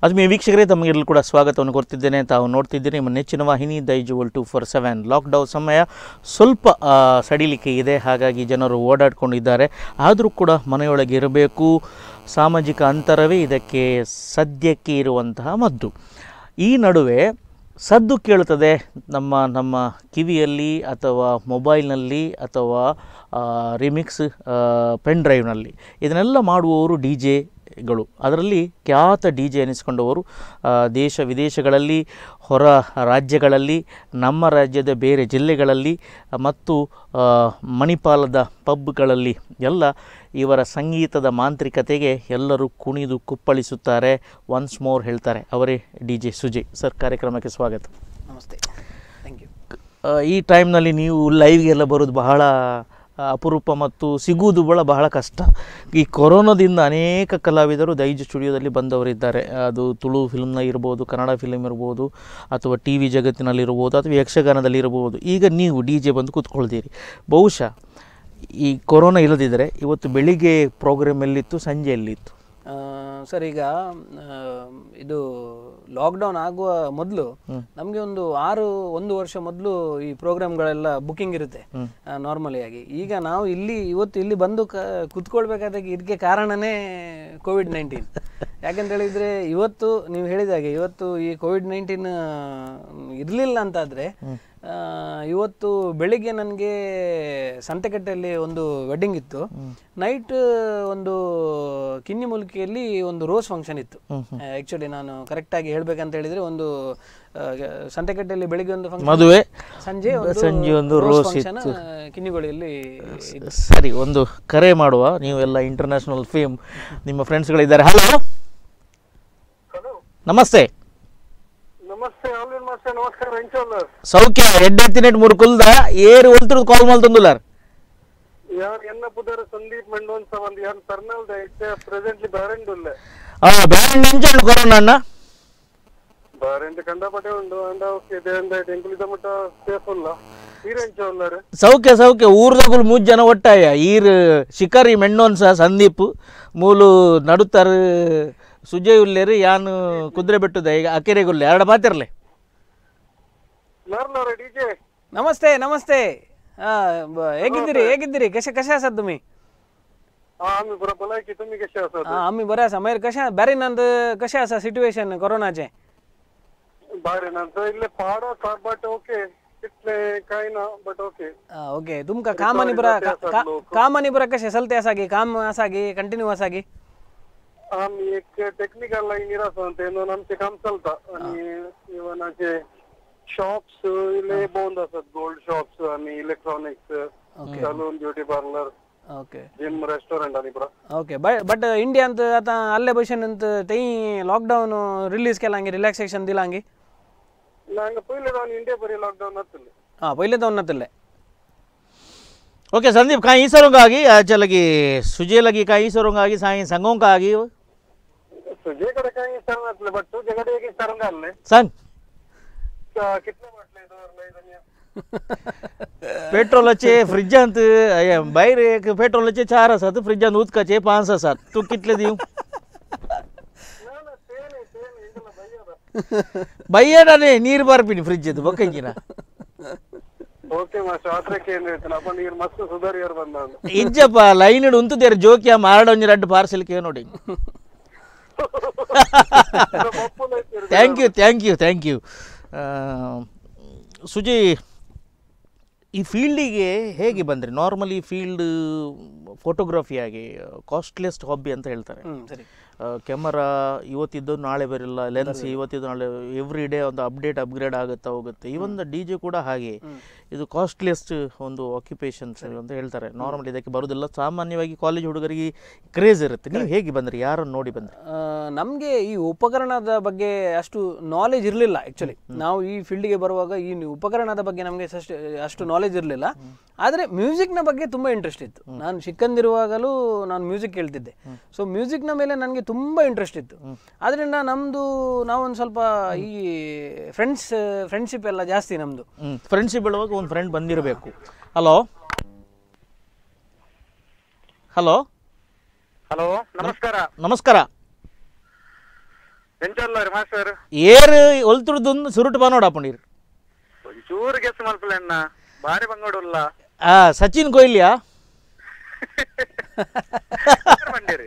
ಆತ್ಮೀಯ ವೀಕ್ಷಕರೇ ತಮಗೆಲ್ಲರೂ ಕೂಡ ಸ್ವಾಗತವನ್ನು ಕೊಡ್ತಿದ್ದೇನೆ ತಾವು ನೋಡ್ತಿದ್ದೀರಿ ನಿಮ್ಮ ನೆಚ್ಚಿನ ವಾಹಿನಿ Daijiworld two four seven lockdown ಸಮಯ ಸ್ವಲ್ಪ ಆ, ಸಡಿಲಿಕೆ ಇದೆ ಹಾಗಾಗಿ ಜನರು ಓಡಾಡ್ಕೊಂಡಿದ್ದಾರೆ ಆದರೂ ಕೂಡ ಮನೆಯೊಳಗೆ ಇರಬೇಕು ಸಾಮಾಜಿಕ ಅಂತರವೇ ಇದಕ್ಕೆ ಸದ್ಯಕ್ಕೆ ಇರುವಂತಹ ಮದ್ದು ಈ ನಡುವೆ ಸದ್ದು ಕೇಳುತ್ತದೆ ನಮ್ಮ ನಮ್ಮ ಕಿವಿಯಲ್ಲಿ ಅಥವಾ ಮೊಬೈಲ್ನಲ್ಲಿ ಅಥವಾ ರಿಮಿಕ್ಸ್ ಪೆನ್ ಡ್ರೈವ್ನಲ್ಲಿ ಇದನ್ನೆಲ್ಲ ಮಾಡುವವರು ಡಿ ಜೆಗಳು ಅದರಲ್ಲಿ ಖ್ಯಾತ ಡಿ ಜೆ ಎನಿಸಿಕೊಂಡವರು ಆ, ದೇಶ ವಿದೇಶಗಳಲ್ಲಿ ಹೊರ ರಾಜ್ಯಗಳಲ್ಲಿ ನಮ್ಮ ರಾಜ್ಯದ ಬೇರೆ ಜಿಲ್ಲೆಗಳಲ್ಲಿ ಮತ್ತು ಆ, ಮಣಿಪಾಲದ ಪಬ್ಗಳಲ್ಲಿ ಎಲ್ಲ ಇವರ ಸಂಗೀತದ ಮಾಂತ್ರಿಕತೆಗೆ ಎಲ್ಲರೂ ಕುಣಿದು ಕುಪ್ಪಳಿಸುತ್ತಾರೆ ಒನ್ಸ್ ಮೋರ್ ಹೇಳ್ತಾರೆ ಅವರೇ ಡಿ ಜೆ ಸುಜಯ್ ಸರ್ ಕಾರ್ಯಕ್ರಮಕ್ಕೆ ಸ್ವಾಗತ ನಮಸ್ತೆ ಥ್ಯಾಂಕ್ ಯು ಆ, ಈ ಟೈಮ್ನಲ್ಲಿ ನೀವು ಲೈವ್ಗೆಲ್ಲ ಬರೋದು ಬಹಳ ಆ, ಅಪರೂಪ ಮತ್ತು ಸಿಗುವುದು ಬಹಳ ಬಹಳ ಕಷ್ಟ ಈ ಕೊರೋನಾದಿಂದ ಅನೇಕ ಕಲಾವಿದರು ದೈಜ ಸ್ಟುಡಿಯೋದಲ್ಲಿ ಬಂದವರಿದ್ದಾರೆ ಅದು ತುಳು ಫಿಲ್ಮ್ನ ಇರ್ಬೋದು ಕನ್ನಡ ಫಿಲ್ಮ್ ಇರ್ಬೋದು ಅಥವಾ ಟಿ ವಿ ಜಗತ್ತಿನಲ್ಲಿರ್ಬೋದು ಅಥವಾ ಯಕ್ಷಗಾನದಲ್ಲಿ ಇರ್ಬೋದು ಈಗ ನೀವು ಡಿ ಜೆ ಬಂದು ಕೂತ್ಕೊಳ್ತೀರಿ ಬಹುಶಃ ಈ ಕೊರೋನಾ ಇಲ್ಲದಿದ್ದರೆ ಇವತ್ತು ಬೆಳಿಗ್ಗೆ ಪ್ರೋಗ್ರಾಮ್ ಎಲ್ಲಿತ್ತು ಸಂಜೆ ಎಲ್ಲಿತ್ತು ಸರ್ ಈಗ ಆ, ಇದು ಲಾಕ್ಡೌನ್ ಆಗುವ ಮೊದಲು ನಮಗೆ ಒಂದು ಆರು ಒಂದು ವರ್ಷ ಮೊದಲು ಈ ಪ್ರೋಗ್ರಾಮ್ಗಳೆಲ್ಲ ಬುಕಿಂಗ್ ಇರುತ್ತೆ ನಾರ್ಮಲಿ ಆಗಿ ಈಗ ನಾವು ಇಲ್ಲಿ ಇವತ್ತು ಇಲ್ಲಿ ಬಂದು ಕ ಕುತ್ಕೊಳ್ಬೇಕಾದ ಇದಕ್ಕೆ ಕಾರಣನೇ ಕೋವಿಡ್ ನೈನ್ಟೀನ್ ಯಾಕಂತ ಹೇಳಿದ್ರೆ ಇವತ್ತು ನೀವು ಹೇಳಿದ ಹಾಗೆ ಇವತ್ತು ಈ ಕೋವಿಡ್ ನೈನ್ಟೀನ್ ಇರಲಿಲ್ಲ ಅಂತಾದರೆ ಇವತ್ತು ಬೆಳಿಗ್ಗೆ ನನಗೆ ಸಂತೆಕಟ್ಟೆಯಲ್ಲಿ ಒಂದು ವೆಡ್ಡಿಂಗ್ ಇತ್ತು ನೈಟ್ ಒಂದು ಕಿನ್ನಿ ಮುಲ್ಕಿಯಲ್ಲಿ ಒಂದು ರೋಸ್ ಫಂಕ್ಷನ್ ಇತ್ತು ಆ್ಯಕ್ಚುಲಿ ನಾನು ಕರೆಕ್ಟಾಗಿ ಹೇಳ್ಬೇಕಂತ ಹೇಳಿದ್ರೆ ಒಂದು ಆ, ಸಂತೆಕಟ್ಟೆಯಲ್ಲಿ ಬೆಳಿಗ್ಗೆ ಒಂದು ಫಂಕ್ಷನ್ ಮದುವೆ ಸಂಜೆ ಒಂದು ಸಂಜೆ ಒಂದು ರೋಸ್ ಫಂಕ್ಷನ್ ಕಿನ್ನಿಗಳಿಯಲ್ಲಿ ಸರಿ ಒಂದು ಕರೆ ಮಾಡುವ ನೀವೆಲ್ಲ ಇಂಟರ್ನ್ಯಾಷನಲ್ ಫೇಮ್ ನಿಮ್ಮ ಫ್ರೆಂಡ್ಸ್ಗಳಿದ್ದಾರೆ ಹಲೋ ನಮಸ್ತೆ ನಮಸ್ತೆ ಆಲ್ವಿನ್ ಮಾಸ್ಟರ್ ನಮಸ್ಕಾರ ವೆಂಚೋಲ್ಲರ್ ಸೌಖ್ಯ ಎಡ್ಡೆತ್ತಿನೆಟ್ ಮೂರು ಕುಲ್ದ ಏರು ಒಲ್ತಿರೋದು ಕಾಲ್ ಮಾಡ್ತಂದುಲಾರ್ ಯಾರು ಎನ್ನ ಪುದರ ಸಂದೀಪ್ ಮೆಂಡೋನ್ಸ ಒಂದು ಯಾರು ತರ್ನಲ್ ಇತ್ತೆ ಪ್ರೆಸೆಂಟ್ಲಿ ಬಾರೆಂಡುಲ್ಲ ಆ ಬ್ಯಾಂಡ್ ನಿಂಚಂಡು ಕೊರೋನಾ ಅಣ್ಣ ಬಾರೆಂಡ್ ಕಂಡಪಟ್ಟೆ ಉಂಡು ಅಂಡ ಓಕೆ ದೇಂದ ಎಂಕುಲಿದ ಮಟ್ಟ ಸೇಫ್ ಉಲ್ಲ ಈರೆಂಚೋಲ್ಲರ್ ಸೌಖ್ಯ ಸೌಖ್ಯ ಊರ್ದಾಗುಲು ಮೂಜ್ ಜನ ಒಟ್ಟಾಯ ಈರ್ ಶಿಕಾರಿ ಮೆಣ್ಣೋನ್ಸ ಸಂದೀಪ್ ಮೂಲು ನಡುತ್ತಾರ ಸುಜಯ್ ಉಲ್ಲೇರು ಯಾನು ಕುದುರೆ ಬೆಟ್ಟದ ಈಗ ಅಕೆರೆಗುಲ್ಲೆ ಎರಡು ಮಾತಿರ್ಲೆ ನರ್ನರ ಡಿಜೆ ನಮಸ್ತೆ ನಮಸ್ತೆ ಆ, ಬ- ಹೇಗಿದ್ದೀರಿ ಹೇಗಿದ್ದೀರಿ ಕಶ ಕಶ ಅಸ तुम्ही आम्ही पुरा बोलायची तुम्ही कसे असत हा, आम्ही बरे असा मागीर कशा बरे नंद कशें आसा सिट्युएशन कोरोनाचें बाहेर नंतर इल्ले पहाड आसा बट ओके तितले काय ना बट ओके आ, ओके तुमकां काम आनी बरा जाते आसात का- लोक. काम आनी बरा कशें चलतें आसा गी काम आसा गी कंटिन्यू आसा गी आम्ही एक टेक्निकल लाईनीर आसा तेन्ना आमचें काम चलता आनी इवनाचे शॉप्स इल्ले बंद आसात गोल्ड शॉप्स आनी electronics salon beauty parlour okay gym restaurant आनी पुरा ओके बट बट इंडियांत आतां आल्ले भशेन तेय लॉकडावन रिलीज केलांगी रिलॅक्सेशन दिलांगी नांगा पयले जावन इंडिया बरी लॉकडाऊन जातले हां पयले दोन नातले ओके संदीप काही इसरोंगागी चलगी सुजय लगी काही इसरोंगागी साई संगोंगागी तुझे कडे काही विचार नसले बट तुझे कडे एक विचारून घालले सांग कितले म्हटले दवरले धन्य पेट्रोलाचे फ्रिज अंत अय, भायर एक पेट्रोलाचे चार आसात फ्रिजांत उदकाचे पांच आसात तूं कितले दिवं ना ना ते नाही ते नाही ಇದೆಲ್ಲ ಬೈಯೋದ ಬಯ್ಯಡನೆ ನೀರು ಬಾರ್ಪಿನಿ ಫ್ರಿಜ್ ಅದು ಬೊಕ್ಕಂಜಿನ ಓಕೆ ಮಾಸ್ಟರ್ ಆತ್ರಕ್ಕೆ ಏನ್ ಹೇಳ್ತಾನೆ ಅಪ್ಪ ನೀರು ಮಸ್ತ್ ಸುಧಾರಿಯರ್ ಬಂದ ಇಜ್ಜಪ್ಪ ಲೈನ್ ಇಡು ಉಂತುದೇರು ಜೋಕಿಯ ಮಾರಡೊಂಜಿ ರಡ್ಡು ಪಾರ್ಸೆಲ್ ಕೇ ನೋಡಿ ಪಪ್ಪುಲ ಐತಿ thank you thank you thank you Suji ಈ ಫೀಲ್ಡಿಗೆ ಹೇಗೆ ಬಂದ್ರಿ ನಾರ್ಮಲಿ ಫೀಲ್ಡ್ ಫೋಟೋಗ್ರಫಿಯಾಗಿ ಕಾಸ್ಟ್ಲಿಯಸ್ಟ್ ಹಾಬಿ ಅಂತ ಹೇಳ್ತಾರೆ ಹ್ಞೂ ಸರಿ ಕ್ಯಾಮರಾ ಇವತ್ತಿದ್ದು ನಾಳೆ ಬರಲ್ಲ ಲೆನ್ಸ್ ಇವತ್ತಿದ್ದು ನಾಳೆ ಎವ್ರಿ ಡೇ ಒಂದು ಅಪ್ಡೇಟ್ ಅಪ್ಗ್ರೇಡ್ ಆಗುತ್ತಾ ಹೋಗುತ್ತೆ ಇವನ್ ಡಿ ಜೆ ಕೂಡ ಹಾಗೆ ಇದು ಕಾಸ್ಟ್ಲಿಯಸ್ಟ್ ಒಂದು ಆಕ್ಯುಪೇಷನ್ಸ್ ಅಂತ ಹೇಳ್ತಾರೆ ನಾರ್ಮಲ್ ಇದಕ್ಕೆ ಬರೋದಿಲ್ಲ ಸಾಮಾನ್ಯವಾಗಿ ಕಾಲೇಜ್ ಹುಡುಗರಿಗೆ ಕ್ರೇಜ್ ಇರುತ್ತೆ ನೀವು ಹೇಗೆ ಬಂದ್ರಿ ಯಾರನ್ನು ನೋಡಿ ಬಂದ್ರಿ ನಮಗೆ ಈ ಉಪಕರಣದ ಬಗ್ಗೆ ಅಷ್ಟು ನಾಲೆಜ್ ಇರಲಿಲ್ಲ ಆ್ಯಕ್ಚುಲಿ ನಾವು ಈ ಫೀಲ್ಡಿಗೆ ಬರುವಾಗ ಈ ಉಪಕರಣದ ಬಗ್ಗೆ ನಮಗೆ ಅಷ್ಟು ಅಷ್ಟು ನಾಲೆಜ್ ಇರಲಿಲ್ಲ ಆದರೆ ಮ್ಯೂಸಿಕ್ನ ಬಗ್ಗೆ ತುಂಬ ಇಂಟ್ರೆಸ್ಟ್ ಇತ್ತು ನಾನು ಚಿಕ್ಕಂದಿರುವಾಗಲೂ ನಾನು ಮ್ಯೂಸಿಕ್ ಕೇಳ್ತಿದ್ದೆ ಸೊ ಮ್ಯೂಸಿಕ್ನ ಮೇಲೆ ನನಗೆ ತುಂಬ ಇಂಟ್ರೆಸ್ಟ್ ಇತ್ತು ಆದ್ದರಿಂದ ನಮ್ಮದು ನಾವೊಂದು ಸ್ವಲ್ಪ ಈ ಫ್ರೆಂಡ್ಸ್ ಫ್ರೆಂಡ್ಶಿಪ್ ಎಲ್ಲ ಜಾಸ್ತಿ ನಮ್ಮದು ಹ್ಞೂ ಫ್ರೆಂಡ್ಶಿಪ್ ಹೇಳುವಾಗ ಒಂದು ಫ್ರೆಂಡ್ ಬಂದಿರಬೇಕು ಹಲೋ ಹಲೋ ಹಲೋ ನಮಸ್ಕಾರ ನಮಸ್ಕಾರ ಎಂಚಲ್ಲರಿ ಮಾಸ್ಟರ್ ಏರ್ ಒಲ್ತುಡ್ದೊಂದು ಸುರುಟು ಬಾನೋಡ ಹಾಕೊಂಡಿರು ಒಂಚೂರು ಗೆಸ್ ಮಲ್ಪಲೆನ್ನ ಬಾರಿ ಬಂಗೋಡುಲ್ಲ ಆ ಸಚಿನ್ ಕೊಹ್ಲಿಯಾ ಬಂದಿರಿ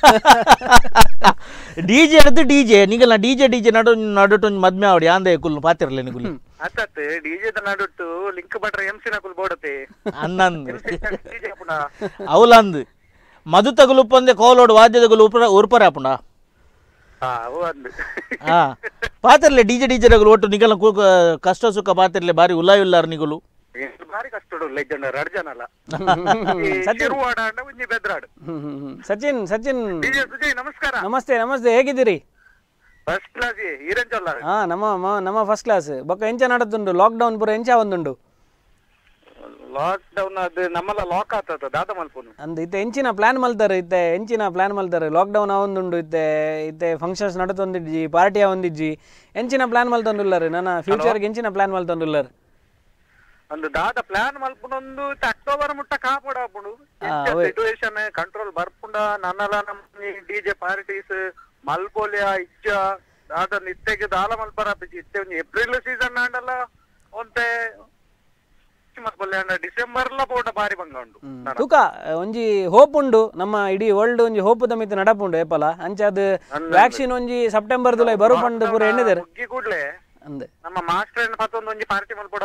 ಡಿ ಜೆ ಹಿಡಿದು ಡಿ ಜೆ ನಿಗಲ್ಲ ಡಿ ಜೆ ಡಿ ಜೆ ನಡು ನಡುಟು ಮದ್ಮೆ ಆವಡಿ ಆಂದೆ ಕುಲ್ಲು ಪಾತಿರ್ಲೆ ನಿಗುಲು ಅತ್ತತ್ ಡಿಜೆ ನಡುಟ್ಟು ಲಿಂಕ್ ಬಟ್ರೆ ಎಂ ಸಿ ನಕುಲ್ ಬೋಡತೆ ಅನ್ನಂದು ಡಿಜೆ ಪುನಃ ಅವಲಂದು ಮಧು ತಗುಲು ಉಪ್ಪಂದೆ ಕೋಲೋಡು ವಾದ್ಯ ತಗುಲು ಉಪರ ಉರ್ಪರ ಆಪುಂಡ ಹಾ ಅವು ಅಂದು ಹಾ ಪಾತಿರ್ಲೆ ಡಿ ಜೆ ಡಿ ಜೆ ತಗುಲು ಒಟ್ಟು ನಿಗಲ ಕು- ಕಷ್ಟ ಸುಖ ಪಾತಿರ್ಲೆ ಬಾರಿ ಉಲಾಯ್ ಉಲ್ಲಾರ ನಿಗುಲು ಏನ್ ಬಾರಿ ಕಷ್ಟಡು ಲೆಜೆಂಡ್ ಎರಡು ಜನ ಅಲ್ಲ ಶಿರುವಾಡ ಅಂಡ ಒಂಜಿ ಬೆದ್ರಾಡು ಹ್ಮ್, ಹ್ಮ್, ಹ್ಮ್. ಸಚಿನ್ ಸಚಿನ್ ಡಿಜೆ ಸುಜಯ್ ನಮಸ್ಕಾರ ನಮಸ್ತೆ ನಮಸ್ತೆ ಹೇಗಿದ್ದೀರಿ ಫಸ್ಟ್ ಕ್ಲಾಸ್ ಈರಂಚಲ್ಲ ಹಾ ನಮ್ಮ ಮ- ನಮ್ಮ ಫಸ್ಟ್ ಕ್ಲಾಸ್ ಬೊಕ್ಕ ಎಂಚ ನಡತುಂಡು ಲಾಕ್ಡೌನ್ ಪೂರ ಎಂಚ ಒಂದುಂಡು ಲಾಕ್ ಡೌನ್ ಅದು ನಮ್ಮೆಲ್ಲ ಲಾಕ್ ಆಗ್ತದ ದಾದ ಮಲ್ಪುನು ಅಂದ್ ಇತ್ತೆ ಎಂಚಿನ ಪ್ಲಾನ್ ಮಲ್ತಾರೆ ಇತ್ತೆ ಎಂಚಿನ ಪ್ಲಾನ್ ಮಲ್ತಾರೆ ಲಾಕ್ಡೌನ್ ಅವೊಂದುಂಡು ಇತ್ತೆ ಇತ್ತೆ ಫಂಕ್ಷನ್ಸ್ ನಡತೊಂದಿಜ್ಜಿ ಪಾರ್ಟಿ ಅವೊಂದಿಜ್ಜಿ ಎಂಚಿನ ಪ್ಲಾನ್ ಮಲ್ತೊಂದುಲ್ಲರು ನನ್ನ ಫ್ಯೂಚರ್ಗೆ ಎಂಚಿನ ಪ್ಲಾನ್ ಮಲ್ತೊಂದುಲ್ಲರು ಒಂದು ದಾದ ಪ್ಲಾನ್ ಮಲ್ಪುನೊಂದು ಇತ್ತ ಅಕ್ಟೋಬರ್ ಮುಟ್ಟ ಕಾಪಾಡ ಹಾಪುಂಡು ಸಿಚುವೇಶನ್ ಕಂಟ್ರೋಲ್ ಬರ್ಪುಂಡ ನನ್ನಲ ನಮ್ಮ ಡಿಜೆ ಪಾರ್ಟೀಸ್ ಮಲ್ಪೋಲಿಯ ಇಜ್ಜ ದಾದ ನಿತ್ತೆಗೆ ದಾಲ ಮಲ್ಪರ ಇತ್ತೆ ಒಂದು ಏಪ್ರಿಲ್ ಸೀಸನ್ ಆಂಡಲ್ಲ ಒಂತೆ ಮಲ್ಪೊಲ್ಲೆ ಅಂಡ ಡಿಸೆಂಬರ್ ಲ ಪೋಟ ಬಾರಿ ಬಂಗ ಉಂಡು ನಡ. ತೂಕ ಒಂಜಿ ಹೋಪ್ ಉಂಡು ನಮ್ಮ ಇಡೀ ವರ್ಲ್ಡ್ ಒಂಜಿ ಹೋಪ್ ಮಿತ್ ನಡಪುಂಡು ಏಪಲ ಅಂಚ ಅದು ವ್ಯಾಕ್ಸಿನ್ ಒಂಜಿ ಸೆಪ್ಟೆಂಬರ್ ದುಲೈ ಬರು ಪಂಡು ಪೂರ ಎಣ್ಣಿದೇರು ಮುಗ್ಗಿ ಕೂಡ್ಲೆ ಅಂದೆ ನಮ್ಮ ಮಾಸ್ಟರ್ ಮತ್ತೊಂದು ಒಂಜಿ ಪಾರ್ಟಿ ಮಲ್ಪೋಡ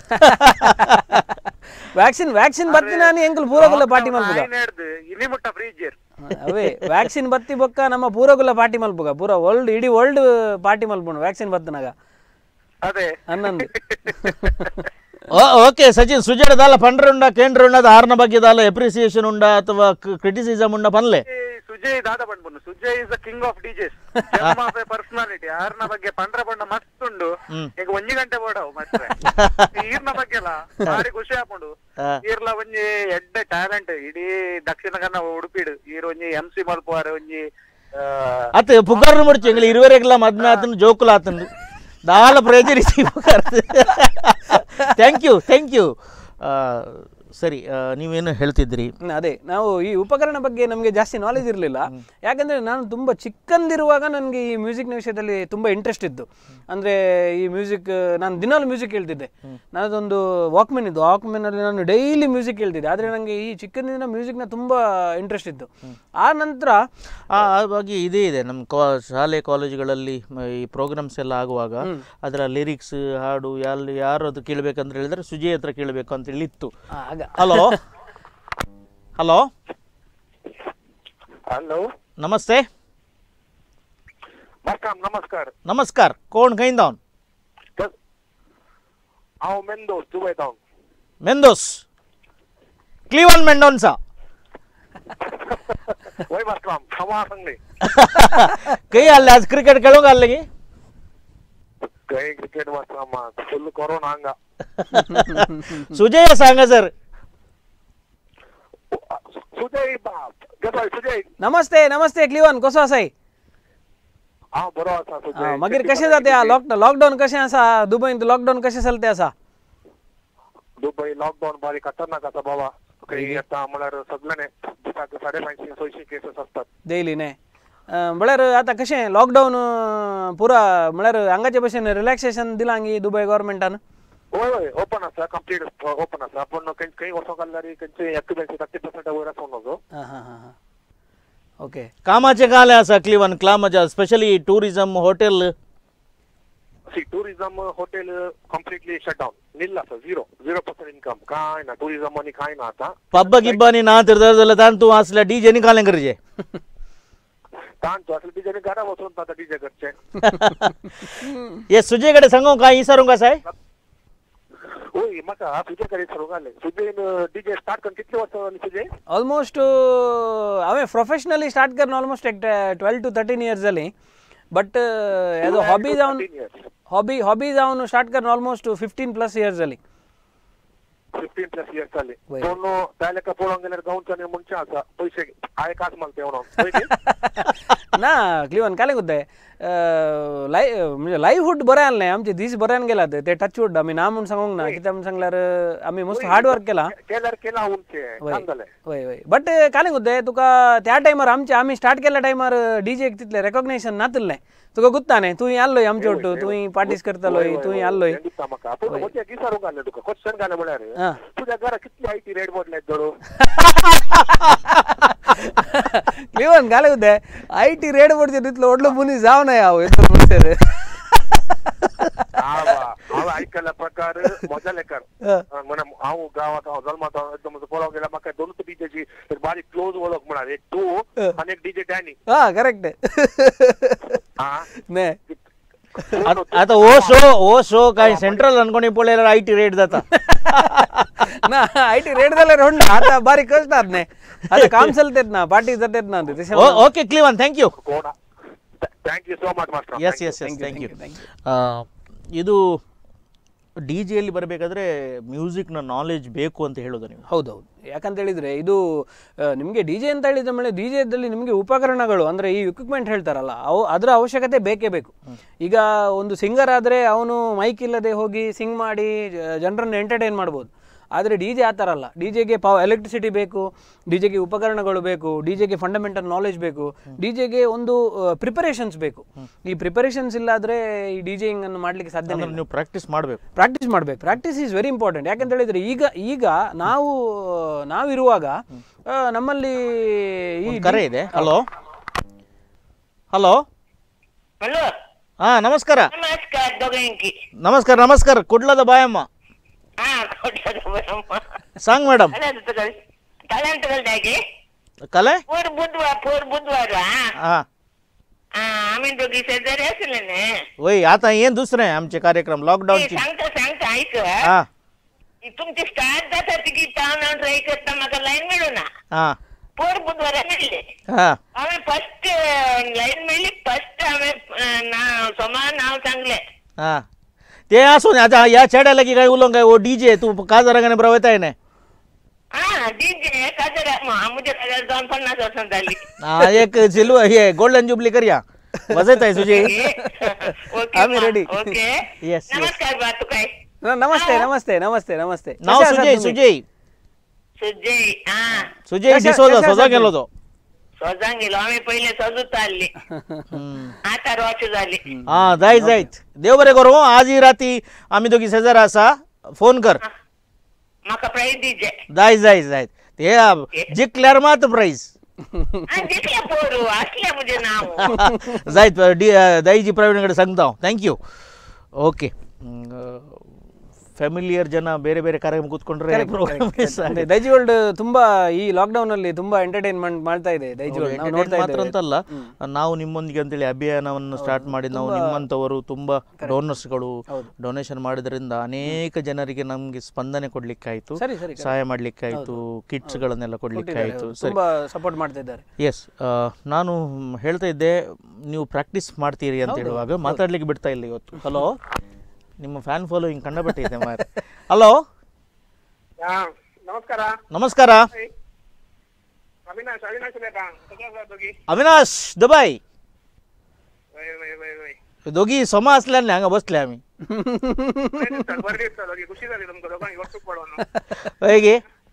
ವ್ಯಾಕ್ಸಿನ್ ವ್ಯಾಕ್ಸಿನ್ ಬತ್ತಿ ನಾನು ಎಂಕಲ್ ಪೂರಗುಲ್ಲ ಪಾರ್ಟಿ ಮಲ್ಪುಗ ಹಿಡ್ದು ಇಲ್ಲಿ ಮುಟ್ಟ ಫ್ರೀಜರ್ ಅವೇ ವ್ಯಾಕ್ಸಿನ್ ಬತ್ತಿ ಬೊಕ್ಕ ನಮ್ಮ ಪೂರಗುಲ್ಲ ಪಾರ್ಟಿ ಮಲ್ಪುಗ ಪೂರ ವರ್ಲ್ಡ್ ಇಡೀ ವರ್ಲ್ಡ್ ಪಾರ್ಟಿ ಮಲ್ಪುಂಡು ವ್ಯಾಕ್ಸಿನ್ ಬತ್ತನಾಗ ಅದೇ ಹನ್ನೊಂದು ಓ- ಓಕೆ ಸಚಿನ್ ಸುಜಡ ದಾಲ ಪಂಡ್ರೆ ಉಂಡ ಕೇಂದ್ರ ಉಂಡದ ಆರ್ನ ಬಗ್ಗೆ ದಾಲ ಎಪ್ರಿಸಿಯೇಷನ್ ಉಂಡ ಅಥವಾ ಕ್ರಿಟಿಸಿಸಮ್ ಉಂಡ ಪನ್ಲೆ ಸುಜಯ್ ದಾದ ಬಂದ್ಬಂದು Sujay is the king of DJs of a personality ಆರ್ನ ಬಗ್ಗೆ ಪಂಡ್ರ ಬಣ್ಣ ಮಸ್ತ್ ಉಂಡು ಈಗ ಒಂಜಿ ಗಂಟೆ ಬೋಡವು ಮತ್ತೆ ಈರ್ನ ಬಗ್ಗೆ ಅಲ್ಲ ಭಾರಿ ಖುಷಿ ಆಪುಂಡು ಹಾ. ಈರ್ಲ ಒಂಜಿ ಎಡ್ಡೆ ಟ್ಯಾಲೆಂಟ್ ಇಡೀ ದಕ್ಷಿಣ ಕನ್ನಡ ಉಡುಪಿಡು ಈರ್ ಒಂಜಿ ಎಂ ಸಿ ಮಲ್ಪುವಾರ ಒಂಜಿ ಆ, ಅತ್ ಪುಗಾರ್ನು ಮುಡ್ಚು ಎಂಗ್ಲ ಇರುವರೆಗೆಲ್ಲ ಮದ್ಮೆ ಆತನು ಜೋಕುಲ ಆತನು ದಾಲ ಪ್ರೇಜರಿಸಿ ಥ್ಯಾಂಕ್ ಯು ಥ್ಯಾಂಕ್ ಯು ಸರಿ ಆ, ನೀವೇನು ಹೇಳ್ತಿದ್ರಿ ಹ್ಮ್, ಅದೇ ನಾವು ಈ ಉಪಕರಣ ಬಗ್ಗೆ ನಮಗೆ ಜಾಸ್ತಿ ನಾಲೆಜ್ ಇರಲಿಲ್ಲ ಯಾಕಂದ್ರೆ ನಾನು ತುಂಬ ಚಿಕ್ಕಂದಿರುವಾಗ ನನಗೆ ಈ ಮ್ಯೂಸಿಕ್ನ ವಿಷಯದಲ್ಲಿ ತುಂಬ ಇಂಟ್ರೆಸ್ಟ್ ಇತ್ತು ಅಂದರೆ ಈ ಮ್ಯೂಸಿಕ್ ನಾನು ದಿನಾಲು ಮ್ಯೂಸಿಕ್ ಕೇಳ್ತಿದ್ದೆ ನನ್ನದೊಂದು ವಾಕ್ಮೆನ್ ಇದ್ದು ವಾಕ್ಮೆನಲ್ಲಿ ನಾನು ಡೈಲಿ ಮ್ಯೂಸಿಕ್ ಕೇಳ್ತಿದ್ದೆ ಆದರೆ ನನಗೆ ಈ ಚಿಕ್ಕಂದಿನ ಮ್ಯೂಸಿಕ್ನ ತುಂಬ ಇಂಟ್ರೆಸ್ಟ್ ಇತ್ತು ಆ ನಂತರ ಆ ಆ ಬಗ್ಗೆ ಇದೇ ಇದೆ ನಮ್ಮ ಕಾ ಶಾಲೆ ಕಾಲೇಜುಗಳಲ್ಲಿ ಮ- ಈ ಪ್ರೋಗ್ರಾಮ್ಸ್ ಎಲ್ಲ ಆಗುವಾಗ ಅದರ ಲಿರಿಕ್ಸ್ ಹಾಡು ಎಲ್ಲಿ ಯಾರು ಅದು ಕೇಳಬೇಕಂತ ಹೇಳಿದ್ರೆ ಸುಜಯ್ ಹತ್ರ ಕೇಳಬೇಕು ಅಂತ ಹೇಳಿ ಇತ್ತು ಆಗ ಹಲೋ ಹಲೋ ಹಲೋ ನಮಸ್ತೆ ಮಸ್ಕಾಮ್ ನಮಸ್ಕಾರ ನಮಸ್ಕಾರ ಕೋಣ್ ಕೈಂದವನ್ ಅವ್ ಮೆಂದೋಸ್ ದುಬೈ ತಾವ್ ಮೆಂದೋಸ್ ಕ್ಲೀವನ್ ಮೆಂಡೋನ್ಸಾ ವೈ ಮಸ್ಕಾಮ್ ಸವಾ ಸಂಗ್ಲಿ ಕೈ ಅಲ್ಲಿ ಅದು ಕ್ರಿಕೆಟ್ ಕೇಳೋಂಗ ಅಲ್ಲಿಗೆ ಕೈ ಕ್ರಿಕೆಟ್ ಮಸ್ಕಾಮ್ ಫುಲ್ ಕೊರೋನಾ ಹಂಗ ಸುಜಯ ಸಾಂಗ ಸರ್ ಸುಜಯ್ ಬಾಪ್ ಗಸಾಯ್ ಸುಜಯ್ नमस्ते नमस्ते क्लिवन कसो आसाय हा बरो आसा आ, सुजय मागीर कशें जाता लॉक लॉकडावन कशें आसा दुबयत लॉकडावन कशें चलतें आसा दुबई लॉकडाऊन बारी खतरनाक आसा बाबा काही आता म्हळ्यार सगळ्यांनी दिसाक साडे पांचशे सोयशे केसेस असतात डेली न्ही म्हळ्यार आतां कशें लॉकडावन पुरा म्हळ्यार हांगाचे भशेन रिलॅक्सेशन दिलां हांगी दुबय गव्हर्मेंटान होय होय ओपन आसा कंप्लीट ओपन आसा पूण खंय वर्सां काडल्यार खंयचे एक्युपेन्सी थर्टी पर्सेंट वयर आसा नजो हां हां हां हां ओके कामाचे काले आसा क्लिवन क्लामाच्या स्पेशली टुरिझम हॉटेल सी tourism hotel completely shut down nil आसा झिरो झिरो पर्सेंट इन्कम काय ना टुरिझम आणि काय ना आता ಪಬ್ಬ ಗಿಬ್ಬನಿ ನಾ ತಿರ್ದಾರ್ದಲ್ಲ ತಾಂತು ಅಸಲ ಡಿ ಜೆನಿ ಕಾಲೆ ಕರಿಜೆ ताण असले डीजे घरा बसून आता डीजे घरचे ये सुजय कडे सांगू का ई सरू का साय होय म्हाका तुजे कडेन सरू घाले सुजय डीजे स्टार्ट करून कितले वर्सां सुजय ऑलमोस्ट हांवें प्रोफेशनली स्टार्ट करून ऑलमोस्ट एक ट्वेल्व टू थर्टीन इयर्स जाली बट एज अ हॉबी जावन 13 years. हॉबी हॉबी जावन स्टार्ट करून ऑलमोस्ट फिफ्टीन प्लस इयर्स जाली फिफ्टीन प्लस इयर्स जाले वय. पूण त्या लेखा पळोवंक गेल्यार गांवच्यानी मनशां आसा पयशे आय कास मागता म्हणून ना क्लिवन काले गुद्दे लाय म्हणजे लाईव्हहूड बरं आलं नाही आमचे दीस बऱ्यान गेला ते ते टचवूड आम्ही ना म्हणून सांगूंक ना कित्याक म्हणून सांगल्यार आम्ही मस्त हार्ड वर्क केला केल्यार केला उंचे छान जालें वय वय बट काले गुद्दे तुका त्या टायमार आमचे आम्ही स्टार्ट केल्या टायमार डीजे तितले रेकॉग्नेशन नातलें तुका गुत्ता न्ही तुवें आल्लोय आमचे वाटू तुवें पार्टीस करतलोय तुवें आल्लोय तें दिसता म्हाका पूण म्हणजे विचारूंक घालें तुका क्वेश्चन घालें म्हळ्यार हा. तुज्या घरा कितली आयटी रेड बोर्ड लायत धडू क्लिवन घाले गुद्दे आय टी रेड बोर्डचे तितलो व्हडलो मनीस जाव नाही हांव येतो म्हणसर हांव आयकल्या प्रकार मजा लेकर म्हणा हांव गांवांत हांव जल्मात एकदम पळोवंक गेल्यार म्हाका दोनूच डीजेची बारीक क्लोज वळख म्हणाल एक तूं आनी एक डीजे डॅनी हा करेक्ट हा ನೇ आत- आता हो शो हो शो काय सेंट्रल अनकोणी पळयल्यार आय टी रेट जाता ना आय टी रेड जाल्यार होड ना आता बारीक कळटात न्ही आता काम चलतेत ना पार्टी जातेत ना ते ಓ- ಓಕೆ ಕ್ಲೀವನ್ ಥ್ಯಾಂಕ್ ಯು ಕೋಣ thank you so much master yes yes yes thank you ಇದು ಡಿ ಜಿಯಲ್ಲಿ ಬರಬೇಕಾದ್ರೆ ಮ್ಯೂಸಿಕ್ನ ನಾಲೆಜ್ ಬೇಕು ಅಂತ ಹೇಳೋದು ನೀವು ಹೌದೌದು ಯಾಕಂತ ಹೇಳಿದ್ರೆ ಇದು ನಿಮಗೆ ಡಿ ಜೆ ಅಂತ ಹೇಳಿದ ಮೇಲೆ ಡಿ ಜೆದಲ್ಲಿ ನಿಮಗೆ ಉಪಕರಣಗಳು ಅಂದರೆ ಈ ಇಕ್ವಿಪ್ಮೆಂಟ್ ಹೇಳ್ತಾರಲ್ಲ ಅವು ಅದರ ಅವಶ್ಯಕತೆ ಬೇಕೇ ಬೇಕು ಈಗ ಒಂದು ಸಿಂಗರ್ ಆದರೆ ಅವನು ಮೈಕ್ ಇಲ್ಲದೆ ಹೋಗಿ ಸಿಂಗ್ ಮಾಡಿ ಜನರನ್ನು ಎಂಟರ್ಟೈನ್ ಮಾಡ್ಬೋದು ಆದರೆ ಡಿ ಜೆ ಆ ಥರ ಅಲ್ಲ ಡಿ ಜೆಗೆ ಪವ ಎಲೆಕ್ಟ್ರಿಸಿಟಿ ಬೇಕು ಡಿ ಜೆಗೆ ಉಪಕರಣಗಳು ಬೇಕು ಡಿ ಜೆಗೆ ಫಂಡಮೆಂಟಲ್ ನಾಲೆಜ್ ಬೇಕು ಡಿ ಜೆಗೆ ಒಂದು ಪ್ರಿಪರೇಷನ್ಸ್ ಬೇಕು ಈ ಪ್ರಿಪರೇಷನ್ಸ್ ಇಲ್ಲಾದರೆ ಈ ಡಿ ಜೆಯಿಂಗ್ ಅನ್ನು ಮಾಡಲಿಕ್ಕೆ ಸಾಧ್ಯ ಅಂದ್ರೆ ನೀವು ಪ್ರಾಕ್ಟೀಸ್ ಮಾಡಬೇಕು ಪ್ರಾಕ್ಟೀಸ್ ಮಾಡ್ಬೇಕು ಪ್ರಾಕ್ಟೀಸ್ ಈಸ್ ವೆರಿ ಇಂಪಾರ್ಟೆಂಟ್ ಯಾಕಂತ ಹೇಳಿದ್ರೆ ಈಗ ಈಗ ನಾವು ನಾವಿರುವಾಗ ಆ, ನಮ್ಮಲ್ಲಿ ಈ ಕರೆ ಇದೆ ಹಲೋ ಹಲೋ ಹಲೋ ಹಾ ನಮಸ್ಕಾರ ನಮಸ್ಕಾರ ದೊಗಂಕಿ ನಮಸ್ಕಾರ ನಮಸ್ಕಾರ ಕುಡ್ಲದ ಬಾಯಮ್ಮ ಹಾ ಕೊಟ್ಟದ ಬರಮ್ಮ ಸಾಂಗ್ ಮೇಡಮ್ ಅಲ್ಲದು ತಗೊಳ್ಳಿ ತಲೆಂಟಗಲ್ದಾಗಿ ಕಲೆ ಪೂರ್ ಬುಧವಾರ ಪೂರ್ ಬುಧವಾರ हा आम्ही दोघी शेजारी असले ना वय आता ये दुसरे आमचे कार्यक्रम ते लॉकडाऊनची सांगता सांगता ऐक हा की तुमची स्टार्ट जाता की टाउन ट्राय करता म्हाका लाईन मिळू ना हा पोर बुधवारा मेळ्ळे हा हांवें फस्ट लाईन मेळ्ळी फस्ट हांवें ना सोमार नाव सांगलें हा ते असो ना आता या चेड्याला की काय उलोंग काय ओ डीजे तू काजरागाने प्रवताय ना हा डीजे काजर मुझे काजर दोन पन्नास वर्सां जाली हा एक सिल्वर हे गोल्डन जुबली करूया वजत आहे तुझी ओके आम्ही ready. Okay Yes, yes. नमस्कार बा तू काय ನ- ನಮಸ್ತೆ ನಮಸ್ತೆ ನಮಸ್ತೆ ನಮಸ್ತೆ नाव कशा आहात सुजय तुम्ही? सुजय सुजय हा सुजय कशा- डिसोजा कशा सोजा आहात गेलो तो सोजांग गेलो आम्ही पहिले सजूत आली आता रॉच झाली हा जायत जायत देव बरे करू आज ही राती आम्ही दोघी शेजार असा फोन कर म्हाका प्राईज दिजे जायत जायत जायत ते जिंकल्यार मात प्राईज जिंकल्या पोरू असल्या म्हणजे नाव जायत डी दाईजी प्रवीणकडे सांगता ಥ್ಯಾಂಕ್ ಯು ಓಕೆ ಫ್ಯಾಮಿಲಿಯರ್ ಜನ ಬೇರೆ ಬೇರೆ ಕಾರ್ಯಕ್ರಮ ಕೂತ್ಕೊಂಡ್ರೆ ಪ್ರೋಗ್ರಾಮ್ ಅದೇ, ದೈಜಿ ವರ್ಲ್ಡ್ ತುಂಬಾ ಈ ಲಾಕ್ಡೌನ್ ಅಲ್ಲಿ ತುಂಬಾ ಎಂಟರ್ಟೈನ್ಮೆಂಟ್ ಮಾಡ್ತಾ ಇದೆ ದೈಜಿ ವರ್ಲ್ಡ್ ನಾವು ನೋಡ್ತಾ ಮಾತ್ರ ಇದ್ದೇವೆ ಅಂತಲ್ಲ ನಾವು ನಿಮ್ಮೊಂದಿಗೆ ಅಂತೇಳಿ ಅಭಿಯಾನವನ್ನು ಸ್ಟಾರ್ಟ್ ಮಾಡಿ ನಾವು ನಿಮ್ಮಂಥವರು ತುಂಬಾ ಡೋನರ್ಸ್ಗಳು ಡೊನೇಷನ್ ಮಾಡಿದ್ರಿಂದ ಅನೇಕ ಜನರಿಗೆ ನಮಗೆ ಸ್ಪಂದನೆ ಕೊಡ್ಲಿಕ್ಕಾಯ್ತು ಸರಿ ಸರಿ ಸಹಾಯ ಮಾಡ್ಲಿಕ್ಕಾಯ್ತು ಕಿಟ್ಸ್ಗಳನ್ನೆಲ್ಲ ಕೊಡ್ಲಿಕ್ಕಾಯ್ತು ಸರಿ ತುಂಬಾ ಸಪೋರ್ಟ್ ಮಾಡ್ತಾ ಇದ್ದಾರೆ ಎಸ್ ನಾನು ಹೇಳ್ತಾ ಇದ್ದೆ ನೀವು ಪ್ರಾಕ್ಟೀಸ್ ಮಾಡ್ತೀರಿ ಅಂತ ಹೇಳುವಾಗ ಮಾತಾಡ್ಲಿಕ್ಕೆ ಬಿಡ್ತಾ ಇಲ್ಲ ಇವತ್ತು ಹಲೋ ನಿಮ್ಮ ಫ್ಯಾನ್ ಫಾಲೋಯಿಂಗ್ ಕಂಡಪಟ್ಟೆ ಇದೆ ಮಾರೆ ಹಲೋ ನಮಸ್ಕಾರ ನಮಸ್ಕಾರ ಅವಿನಾಶ್ ಅವಿನಾಶ್ ಬೇಕಾ दोघी अविनाश दबाई वय वय वय वय दोघी समा असल्याने हांगा बसले आम्ही बरें दिसता दोघी खुशी जाली तुमकां दोगांक वस्तू पळोवन ಹೇಗೆ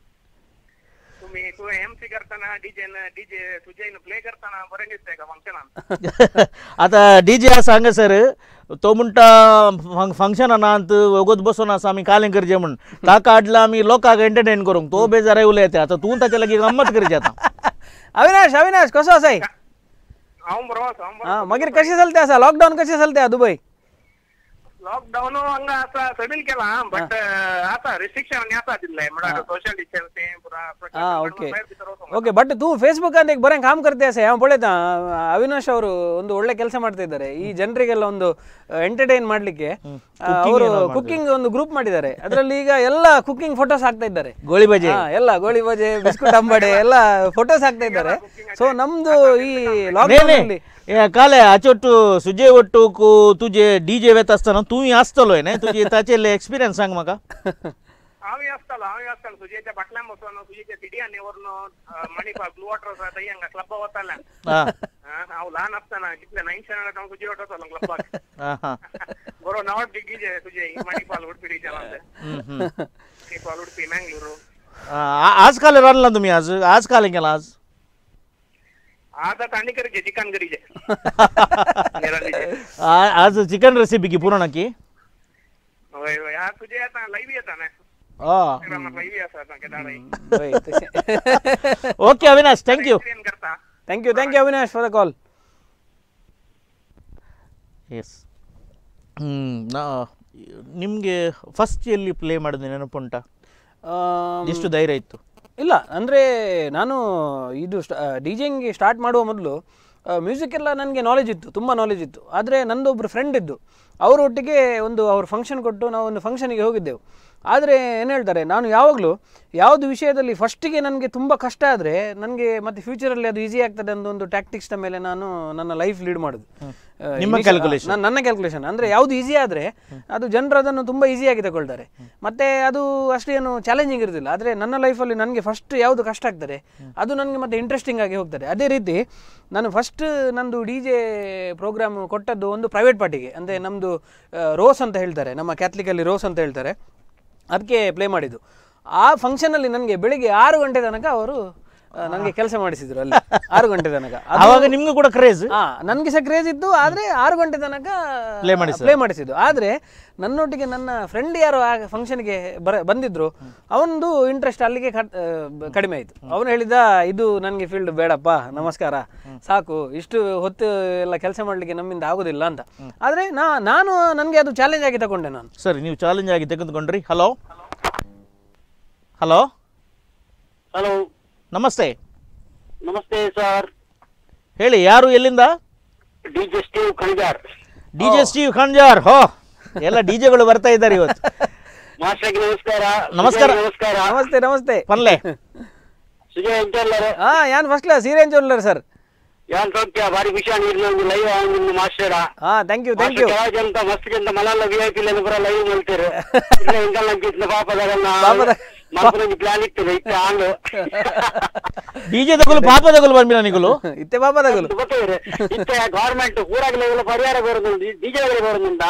तुम्ही तू एम सी करताना डीजे डीजे तुझे प्ले करताना बरें दिसतंय का फंक्शनान आता डी जे असं हांगा सर तो म्हणटा फंक्शन ना अंत वगत बसून आसा आमी कालें करचें म्हण ताका हाडला आमी लोकांक एंटरटेन करूंक तो बेजार उलय येता आतां तूं ताच्या लागीं गंमत करची आतां अविनाश अविनाश कसो आसाय हांव बरो आसा हांव बरो हा मागीर कशें चलते आसा लॉकडाऊन कशें चलते हा दुबय लॉकडाऊन हांगा आसा सडन केला बट आसा रिस्ट्रिक्शन आनी आसा दिल्ले म्हळ्यार सोशल डिस्टन्सिंग पुरा ಹಾ ಓಕೆ ಓಕೆ ಬಟ್ ತೂ ಫೇಸ್ಬುಕ್ ಅಂತ ಬರೋ ಕಾಮ್ ಕರ್ತೆ ಸೆ ಹಾಂ ಪೊಳೆತ ಅವಿನಾಶ್ ಅವರು ಒಂದು ಒಳ್ಳೆ ಕೆಲಸ ಮಾಡ್ತಾ ಇದ್ದಾರೆ ಈ ಜನರಿಗೆಲ್ಲ ಒಂದು ಎಂಟರ್ಟೈನ್ ಮಾಡ್ಲಿಕ್ಕೆ ಅವರು ಕುಕಿಂಗ್ ಒಂದು ಗ್ರೂಪ್ ಮಾಡಿದ್ದಾರೆ ಅದರಲ್ಲಿ ಈಗ ಎಲ್ಲ ಕುಕಿಂಗ್ ಫೋಟೋಸ್ ಹಾಕ್ತಾ ಇದ್ದಾರೆ ಗೋಳಿ ಬಜೆ ಹಾ, ಎಲ್ಲ ಗೋಳಿ ಬಜೆ ಬಿಸ್ಕುಟ್ ಅಂಬಡೆ ಎಲ್ಲ ಫೋಟೋಸ್ ಹಾಕ್ತಾ ಇದ್ದಾರೆ ಸೊ ನಮ್ದು ಈ ಲಾಕ್ಡೌನ್ नाही ಅಲ್ಲಿ नाही ए, काले हाचोट सुजय वट्टू तुजे डी जे वेत आसतना तूंय आसतलोय न्ही तुजी ताचे एक्सपिरियन्स सांग म्हाका आम्ही असतालो आम्ही असतालो सुजयच्या बाटल्यां बसून सुजयच्या तिडियांनी वरून मणिपाल ब्लू वॉटर थंय हांगा क्लबा वताले हां हांव ल्हान आसतना कितले नाईन्थ स्टँडर्ड हांव सुजय वतालो क्लबाक हां हां बरो नावट दिग्गीजे तुझे मणिपाल उडपिडीच्या नांदे हम्म, हम्म. मणिपाल उडपी मँगळूरू आ- आज काल राहिला तुम्ही आज आज काल केला आज आता तांडी करीचे चिकन करीचे निरालीचे. आ- आज चिकन रेसिपी की पूर्ण की होय होय हा तुझे आता लाईव्ह येता ना आ. इंस्टाग्रामार लाईव्ह आसा आता केदाराई होय तशे okay Avinash thank you train करता thank you thank you Avinash for the call ಎಸ್ ನಾ ನಿಮಗೆ ಫಸ್ಟ್ ಎಲ್ಲಿ ಪ್ಲೇ ಮಾಡಿದೆ ನೆನಪುಂಟ ಎಷ್ಟು ಧೈರ್ಯ ಇತ್ತು ಇಲ್ಲ ಅಂದರೆ ನಾನು ಇದು ಡಿ ಜೆಂಗೆ ಸ್ಟಾರ್ಟ್ ಮಾಡುವ ಮೊದಲು ಮ್ಯೂಸಿಕ್ ಎಲ್ಲ ನನಗೆ ನಾಲೆಜ್ ಇತ್ತು ತುಂಬ ನಾಲೆಜ್ ಇತ್ತು ಆದರೆ ನಂದೊಬ್ಬರು ಫ್ರೆಂಡ್ ಇದ್ದು ಅವರೊಟ್ಟಿಗೆ ಒಂದು ಅವ್ರ ಫಂಕ್ಷನ್ ಕೊಟ್ಟು ನಾವು ಒಂದು ಫಂಕ್ಷನಿಗೆ ಹೋಗಿದ್ದೆವು ಆದರೆ ಏನು ಹೇಳ್ತಾರೆ ನಾನು ಯಾವಾಗಲೂ ಯಾವುದು ವಿಷಯದಲ್ಲಿ ಫಸ್ಟಿಗೆ ನನಗೆ ತುಂಬ ಕಷ್ಟ ಆದರೆ ನನಗೆ ಮತ್ತೆ ಫ್ಯೂಚರಲ್ಲಿ ಅದು ಈಸಿ ಆಗ್ತದೆ ಅನ್ನೋ ಒಂದು ಟ್ಯಾಕ್ಟಿಕ್ಸ್ನ ಮೇಲೆ ನಾನು ನನ್ನ ಲೈಫ್ ಲೀಡ್ ಮಾಡೋದು ಆ, ನಿಮ್ಮ initial- calculation. ನನ್ನ- ನನ್ನ ಕ್ಯಾಲ್ಕುಲೇಷನ್ ಅಂದರೆ ಯಾವುದು ಈಸಿ ಆದರೆ ಅದು ಜನರು ಅದನ್ನು ತುಂಬ ಈಸಿಯಾಗಿ ತಗೊಳ್ತಾರೆ ಮತ್ತು ಅದು ಅಷ್ಟೇನು ಚಾಲೆಂಜಿಂಗ್ ಇರೋದಿಲ್ಲ ಆದರೆ ನನ್ನ ಲೈಫಲ್ಲಿ ನನಗೆ ಫಸ್ಟ್ ಯಾವುದು ಕಷ್ಟ ಆಗ್ತದೆ ಅದು ನನಗೆ ಮತ್ತೆ ಇಂಟ್ರೆಸ್ಟಿಂಗ್ ಆಗಿ ಹೋಗ್ತದೆ ಅದೇ ರೀತಿ ನಾನು ಫಸ್ಟ್ ನಂದು ಡಿ ಜೆ ಪ್ರೋಗ್ರಾಮ್ ಕೊಟ್ಟದ್ದು ಒಂದು ಪ್ರೈವೇಟ್ ಪಾರ್ಟಿಗೆ ಅಂದರೆ ನಮ್ಮದು ರೋಸ್ ಅಂತ ಹೇಳ್ತಾರೆ ನಮ್ಮ ಕ್ಯಾಥಲಿಕಲ್ಲಿ ರೋಸ್ ಅಂತ ಹೇಳ್ತಾರೆ ಅದಕ್ಕೆ ಪ್ಲೇ ಮಾಡಿದ್ದು ಆ ಫಂಕ್ಷನಲ್ಲಿ ನನಗೆ ಬೆಳಿಗ್ಗೆ ಆರು ಗಂಟೆ ತನಕ ಅವರು ನನಗೆ ಕೆಲಸ ಮಾಡಿಸಿದ್ರು ಅಲ್ಲಿ ಆರು ಗಂಟೆ ತನಕ ಅದು- ಆವಾಗ ನಿಮ್ಗೂ ಕೂಡ ಕ್ರೇಜ್ ಹಾ ನನಗೆ ಸಹ ಕ್ರೇಜ್ ಇತ್ತು ಆದ್ರೆ ಆರು ಗಂಟೆ ತನಕ Play ಮಾಡಿಸಿದ್ರು. ಪ್ಲೇ ಮಾಡಿಸಿದ್ದು ಆದ್ರೆ ನನ್ನೊಟ್ಟಿಗೆ ನನ್ನ ಫ್ರೆಂಡ್ ಯಾರು ಆ ಫಂಕ್ಷನ್ಗೆ ಬರ ಬಂದಿದ್ರು ಅವನದು ಇಂಟ್ರೆಸ್ಟ್ ಅಲ್ಲಿಗೆ ಕಟ್- ಆ, ಬ- ಕಡಿಮೆ ಆಯಿತು ಅವನು ಹೇಳಿದ ಇದು ನನಗೆ ಫೀಲ್ಡ್ ಬೇಡಪ್ಪ ನಮಸ್ಕಾರ ಸಾಕು ಇಷ್ಟು ಹೊತ್ತು ಎಲ್ಲ ಕೆಲಸ ಮಾಡಲಿಕ್ಕೆ ನಮ್ಮಿಂದ ಆಗೋದಿಲ್ಲ ಅಂತ ಆದ್ರೆ ನಾ ನಾನು ನನಗೆ ಅದು ಚಾಲೆಂಜ್ ಆಗಿ ತಗೊಂಡೆ ನಾನು ಸರಿ ನೀವು ಚಾಲೆಂಜ್ ಆಗಿ ತೆಗೆದುಕೊಂಡ್ರಿ ಹಲೋ ಹಲೋ ಹಲೋ ನಮಸ್ತೆ ನಮಸ್ತೆ ಸರ್ ಹೇಳಿ ಯಾರು ಎಲ್ಲಿಂದ ಡಿ ಜೆ ಸ್ಟೀವ್ ಕಣಿಗಾರ್ ಡಿ ಜೆ ಸ್ಟೀವ್ ಖಂಜಾರ್ ಹೋ ಎಲ್ಲ ಡಿ ಜೆಗಳು ಬರ್ತಾ ಇದ್ದಾರೆ ಇವತ್ತು ಮಾಸ್ಟರ್ಗೆ ನಮಸ್ಕಾರ ನಮಸ್ಕಾರ. ಸುಜಯ್ ನಮಸ್ಕಾರ ನಮಸ್ತೆ ನಮಸ್ತೆ ಪನ್ಲೆ ಸುಜಯ್ ಎಂಟಲ್ಲರು ಹಾ ಯಾನ್ ಫಸ್ಟ್ ಕ್ಲಾಸ್ ಸೀರೆಂಜ್ ಸರ್ ಯಾನ್ ಸೌಖ್ಯ ಬಾರಿ ಖುಷಿ ನೀರ್ನ ಒಂದು ಲೈವ್ ನಿಮ್ದು ಮಾಸ್ಟರ ಹಾ ಥ್ಯಾಂಕ್ ಯು ಥ್ಯಾಂಕ್ ಯು ಜಂತ ಮಸ್ತ್ ಜಂತ ಮಲಲ್ಲ ವಿ ಐ ಪಿ ಪೂರ ಲೈವ್ ಮಾಡ್ತೀರಿ ಇಲ್ಲ ಹಿಂಗಲ್ಲ ಅಂಕಿತ್ನ ಪಾಪದಾಗಲ್ಲ ಪಾಪದ- ಮಕ್ಕಳಿಗೆ ಪ್ಲಾನ್ ಇತ್ತು ಇತ್ತ ಆಂಡು ಡಿ ಜೆ ತಗೊಳ್ಳು ಪಾಪ ತಗೊಳ್ಳು ಬಂದ್ಬಿಡ ನಿಗುಲು ಇತ್ತೆ ಪಾಪದಾಗಲು ಗೊತ್ತಿದೆ ಇತ್ತ ಗವರ್ಮೆಂಟ್ ಊರಾಗ ಲೆವೆಲ್ ಪರಿಹಾರ ಬರುന്നുണ്ട് ಡಿಜೆ ಬರುന്നുಂಡ